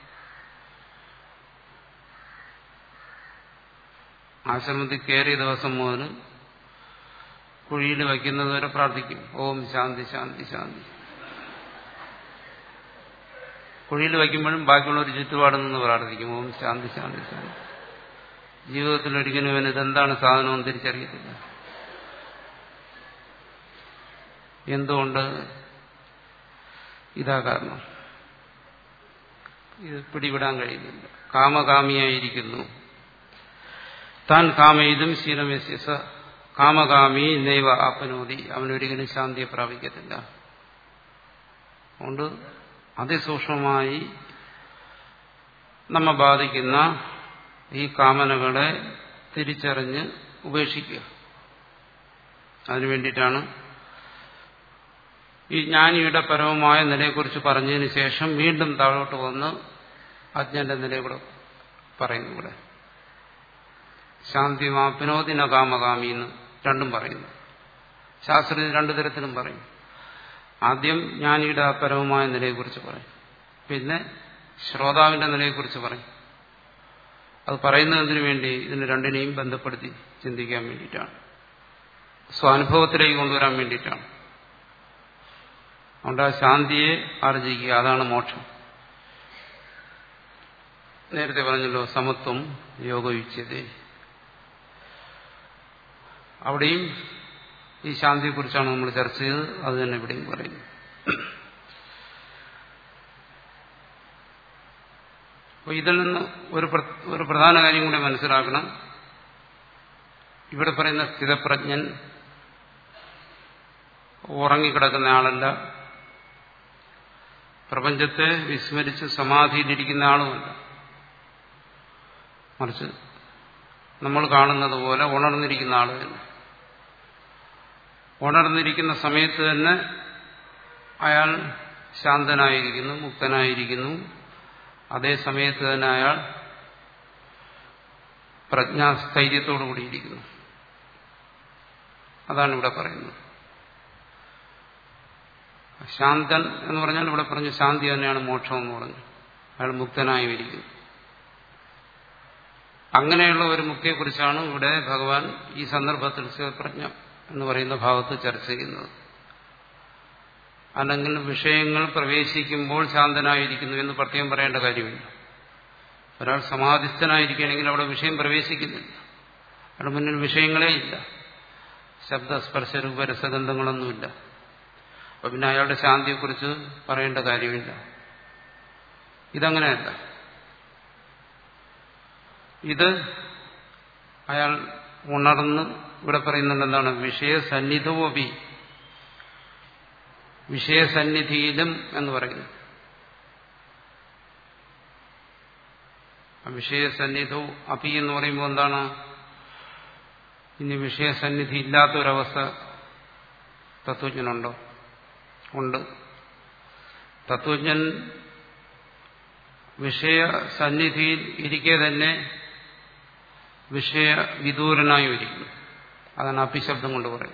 [SPEAKER 1] ആശ്രമത്തിൽ കയറിയ ദിവസം മുതൽ കുഴിയിൽ വയ്ക്കുന്നത് വരെ പ്രാർത്ഥിക്കും ഓം ശാന്തി ശാന്തി ശാന്തി കുഴിയിൽ വയ്ക്കുമ്പോഴും ബാക്കിയുള്ളവർ ചുറ്റുപാട് നിന്ന് പ്രാർത്ഥിക്കും ഓം ശാന്തി ശാന്തി ശാന്തി ജീവിതത്തിൽ ഒരിക്കലും ഇവൻ ഇതെന്താണ് സാധനമെന്ന് തിരിച്ചറിയത്തില്ല എന്തുകൊണ്ട് ഇതാ കാരണം ഇത് പിടിവിടാൻ കഴിയുന്നില്ല കാമകാമിയായിരിക്കുന്നു താൻ കാമയിതും ശീലമേസ്യ സ കാമകാമി നൈവ ആപ്പനോതി അവനൊരിക്കലും ശാന്തിയെ പ്രാപിക്കത്തില്ല അതുകൊണ്ട് അതിസൂക്ഷ്മമായി നമ്മെ ബാധിക്കുന്ന ഈ കാമനകളെ തിരിച്ചറിഞ്ഞ് ഉപേക്ഷിക്കുക അതിനു വേണ്ടിയിട്ടാണ് ഈ ജ്ഞാനിയുടെ പരമമായ നിലയെക്കുറിച്ച് പറഞ്ഞതിന് ശേഷം വീണ്ടും താഴോട്ട് വന്ന് അജ്ഞന്റെ നിലയെ കൂടെ പറയുന്നു ഇവിടെ ശാന്തി മാപ്പിനോദിന കാമകാമി എന്ന് രണ്ടും പറയുന്നു ശാസ്ത്രീയ രണ്ടു തരത്തിലും പറയും ആദ്യം ജ്ഞാനിയുടെ ആ പരമമായ നിലയെക്കുറിച്ച് പറയും പിന്നെ ശ്രോതാവിന്റെ നിലയെക്കുറിച്ച് പറയും അത് പറയുന്നതിന് വേണ്ടി ഇതിന് രണ്ടിനെയും ബന്ധപ്പെടുത്തി ചിന്തിക്കാൻ വേണ്ടിയിട്ടാണ് സ്വാനുഭവത്തിലേക്ക് കൊണ്ടുവരാൻ വേണ്ടിയിട്ടാണ് അതുകൊണ്ട് ആ ശാന്തിയെ ആർജിക്കുക അതാണ് മോക്ഷം നേരത്തെ പറഞ്ഞല്ലോ സമത്വം യോഗയുച്യത അവിടെയും ഈ ശാന്തിയെക്കുറിച്ചാണ് നമ്മൾ ചർച്ച ചെയ്തത് അത് തന്നെ ഇവിടെയും പറയുന്നു അപ്പോൾ ഇതിൽ നിന്ന് ഒരു ഒരു പ്രധാന കാര്യം കൂടി മനസ്സിലാക്കണം ഇവിടെ പറയുന്ന സ്ഥിതപ്രജ്ഞൻ ഉറങ്ങിക്കിടക്കുന്ന ആളല്ല പ്രപഞ്ചത്തെ വിസ്മരിച്ച് സമാധിയിലിരിക്കുന്ന ആളുമല്ല മറിച്ച് നമ്മൾ കാണുന്നത് പോലെ ഉണർന്നിരിക്കുന്ന ആൾ തന്നെ ഉണർന്നിരിക്കുന്ന സമയത്ത് തന്നെ അയാൾ ശാന്തനായിരിക്കുന്നു മുക്തനായിരിക്കുന്നു അതേ സമയത്ത് തന്നെ അയാൾ പ്രജ്ഞാസ്ഥൈര്യത്തോടു കൂടിയിരിക്കുന്നു അതാണ് ഇവിടെ പറയുന്നത് ശാന്തൻ എന്ന് പറഞ്ഞാൽ ഇവിടെ പറഞ്ഞു ശാന്തി തന്നെയാണ് മോക്ഷം എന്ന് പറഞ്ഞു അയാൾ മുക്തനായി ഇരിക്കുന്നു അങ്ങനെയുള്ള ഒരു മുക്തിയെക്കുറിച്ചാണ് ഇവിടെ ഭഗവാൻ ഈ സന്ദർഭത്തിൽ ശിവപ്രജ്ഞ എന്ന് പറയുന്ന ഭാഗത്ത് ചർച്ച ചെയ്യുന്നത് അല്ലെങ്കിൽ വിഷയങ്ങൾ പ്രവേശിക്കുമ്പോൾ ശാന്തനായിരിക്കുന്നു എന്ന് പ്രത്യേകം പറയേണ്ട കാര്യമില്ല ഒരാൾ സമാധിസ്ഥനായിരിക്കുകയാണെങ്കിൽ അവിടെ വിഷയം പ്രവേശിക്കുന്നില്ല അവിടെ മുന്നിൽ വിഷയങ്ങളേ ഇല്ല ശബ്ദസ്പർശ രൂപരസഗന്ധങ്ങളൊന്നുമില്ല അപ്പൊ പിന്നെ അയാളുടെ ശാന്തിയെക്കുറിച്ച് പറയേണ്ട കാര്യമില്ല ഇതങ്ങനെയല്ല ഇത് അയാൾ ഉണർന്ന് ഇവിടെ പറയുന്നുണ്ട് എന്താണ് വിഷയസന്നിധവുമപി വിഷയസന്നിധിയിലും എന്ന് പറയുന്നു വിഷയസന്നിധവും അപി എന്ന് പറയുമ്പോൾ എന്താണ് ഇനി വിഷയസന്നിധി ഇല്ലാത്തൊരവസ്ഥ തത്വജ്ഞനുണ്ടോ ഉണ്ട് തത്വജ്ഞൻ വിഷയസന്നിധിയിൽ ഇരിക്കെ തന്നെ വിഷയ വിദൂരനായി ഇരിക്കുന്നു അതാണ് അപ്പിശബ്ദം കൊണ്ട് പറയുന്നത്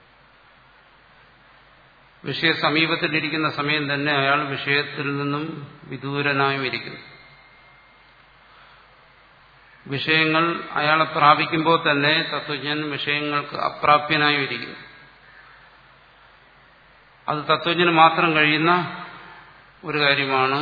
[SPEAKER 1] വിഷയ സമീപത്തിലിരിക്കുന്ന സമയം തന്നെ അയാൾ വിഷയത്തിൽ നിന്നും വിദൂരനായും ഇരിക്കുന്നു വിഷയങ്ങൾ അയാളെ പ്രാപിക്കുമ്പോൾ തന്നെ തത്വജ്ഞൻ വിഷയങ്ങൾക്ക് അപ്രാപ്യനായും ഇരിക്കുന്നു അത് തത്വജ്ഞന് മാത്രം കഴിയുന്ന ഒരു കാര്യമാണ്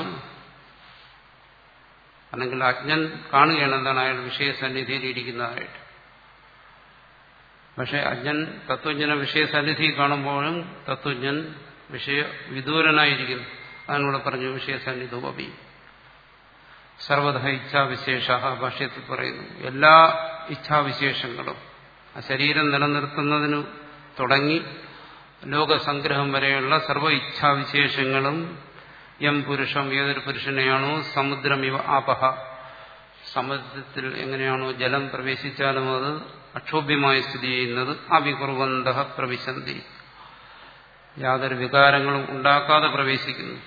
[SPEAKER 1] അല്ലെങ്കിൽ അജ്ഞൻ കാണുകയാണ് എന്താണ് അയാൾ വിഷയസന്നിധിയിൽ ഇരിക്കുന്നതായിട്ട് പക്ഷെ അജ്ഞൻ തത്വജ്ഞന വിഷയസന്നിധി കാണുമ്പോഴും തത്വജ്ഞൻ വിഷയ വിദൂരനായിരിക്കുന്നു അതിനൂടെ പറഞ്ഞു വിഷയസന്നിധോപി സർവത ഇച്ഛാവിശേഷ ഭാഷ്യത്തിൽ പറയുന്നു എല്ലാ ഇച്ഛാവിശേഷങ്ങളും ആ ശരീരം നിലനിർത്തുന്നതിന് തുടങ്ങി ലോകസംഗ്രഹം വരെയുള്ള സർവ്വ ഇച്ഛാവിശേഷങ്ങളും യം പുരുഷം ഏതൊരു പുരുഷനെയാണോ സമുദ്രം ഇവ ആപഹ സമുദ്രത്തിൽ എങ്ങനെയാണോ ജലം പ്രവേശിച്ചാലും അത് അക്ഷോഭ്യമായി സ്ഥിതി ചെയ്യുന്നത് അവികുർവന്ത പ്രവിശന്തി യാതൊരു വികാരങ്ങളും ഉണ്ടാക്കാതെ പ്രവേശിക്കുന്നു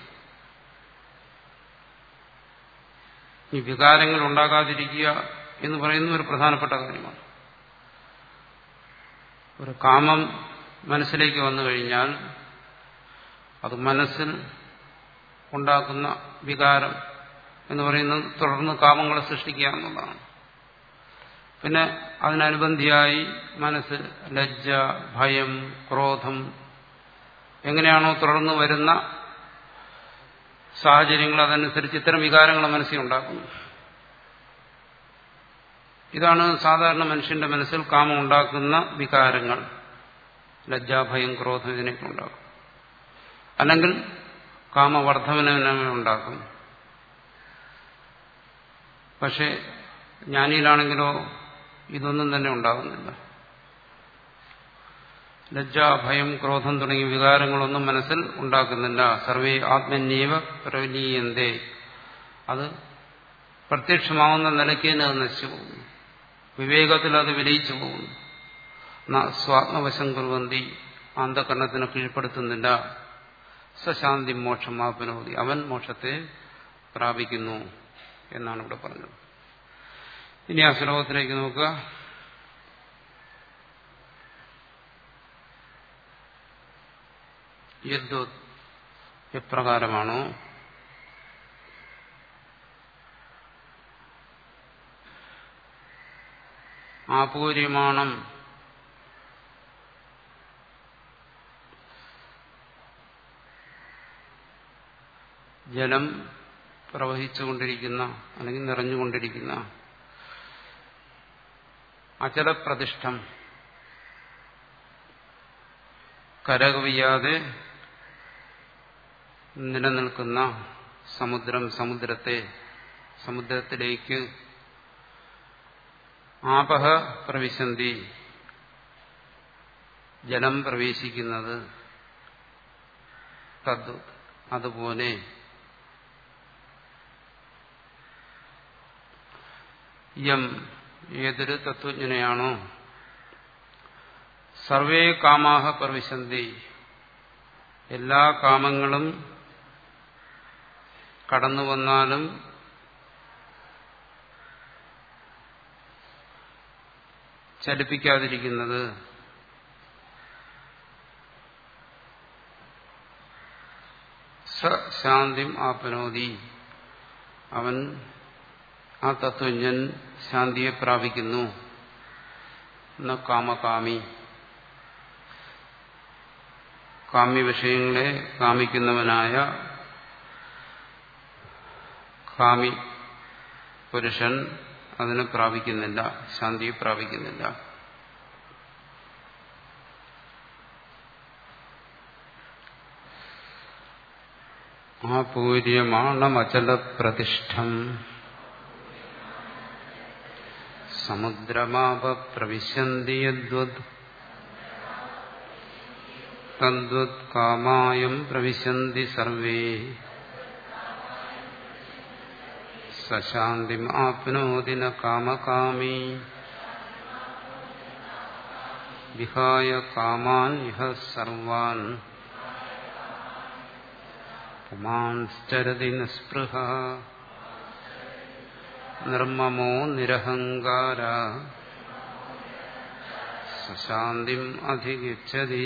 [SPEAKER 1] ഈ വികാരങ്ങൾ ഉണ്ടാകാതിരിക്കുക എന്ന് പറയുന്ന ഒരു പ്രധാനപ്പെട്ട കാര്യമാണ് ഒരു കാമം മനസ്സിലേക്ക് വന്നു കഴിഞ്ഞാൽ അത് മനസ്സിൽ ഉണ്ടാക്കുന്ന വികാരം എന്ന് പറയുന്നത് തുടർന്ന് കാമങ്ങളെ സൃഷ്ടിക്കുക എന്നുള്ളതാണ് പിന്നെ അതിനനുബന്ധിയായി മനസ്സ് ലജ്ജ ഭയം ക്രോധം എങ്ങനെയാണോ തുടർന്ന് വരുന്ന സാഹചര്യങ്ങൾ അതനുസരിച്ച് ഇത്തരം വികാരങ്ങൾ മനസ്സിൽ ഉണ്ടാക്കുന്നു ഇതാണ് സാധാരണ മനുഷ്യന്റെ മനസ്സിൽ കാമം ഉണ്ടാക്കുന്ന വികാരങ്ങൾ ലജ്ജ ഭയം ക്രോധം ഇതിനൊക്കെ ഉണ്ടാക്കും അല്ലെങ്കിൽ കാമവർദ്ധവനെ ഉണ്ടാക്കും പക്ഷെ ജ്ഞാനിയിലാണെങ്കിലോ ഇതൊന്നും തന്നെ ഉണ്ടാകുന്നില്ല ലജ്ജ ഭയം ക്രോധം തുടങ്ങിയ വികാരങ്ങളൊന്നും മനസ്സിൽ ഉണ്ടാക്കുന്നില്ല സർവേ ആത്മന്യവ പ്രവലീയന്തേ അത് പ്രത്യക്ഷമാവുന്ന നിലയ്ക്ക് തന്നെ അത് നശിച്ചു പോകുന്നു വിവേകത്തിൽ അത് വിലയിച്ചു പോകുന്നു സ്വാത്മവശം കുറുവന്തി അന്ധകരണത്തിന് കീഴ്പ്പെടുത്തുന്നില്ല സശാന്തി മോക്ഷം ആപനോതി അവൻ മോക്ഷത്തെ പ്രാപിക്കുന്നു എന്നാണ് ഇവിടെ പറഞ്ഞത് ഇനി ആ ശ്ലോകത്തിലേക്ക് നോക്കുക യദ്വ എപ്രകാരമാണോ ആപൂര്യമാണം ജലം പ്രവഹിച്ചുകൊണ്ടിരിക്കുന്ന അല്ലെങ്കിൽ നിറഞ്ഞുകൊണ്ടിരിക്കുന്ന അചലപ്രതിഷ്ഠം കരകവിയാതെ നിലനിൽക്കുന്ന സമുദ്രം സമുദ്രത്തെ സമുദ്രത്തിലേക്ക് ആപഹ പ്രവിശന്തി ജലം പ്രവേശിക്കുന്നത് തദ് അതുപോലെ യം ഏതൊരു തത്വജ്ഞനെയാണോ സർവേ കാമാഹ പ്രവിശന്തി എല്ലാ കാമങ്ങളും കടന്നു വന്നാലും ചലിപ്പിക്കാതിരിക്കുന്നത് ശാന്തിം ആപ്നോതി അവൻ ആ തത്വജ്ഞൻ ശാന്തിയെ പ്രാപിക്കുന്നു എന്ന കാമകാമി കാമ്യ വിഷയങ്ങളെ കാമിക്കുന്നവനായ കാമി പുരുഷൻ അതിനെ പ്രാപിക്കുന്നില്ല ശാന്തിയെ പ്രാപിക്കുന്നില്ല ആപൂര്യമാണമചലപ്രതിഷ്ഠം സമുദ്രമാപ പ്രവിശന്തി യദ്വത് തദ്വത് കാമായം പ്രവിശന്തി സർവേ സശാന്തിം ആപ്നോതി ന കാമകാമി വിഹായ കാമാൻ ഇഹ സർവാൻ പുമാൻശ്ചരതി നിസ്പൃഹ നിർമ്മമോ നിരഹങ്കാര സശാന്തിം അധിഗച്ഛതി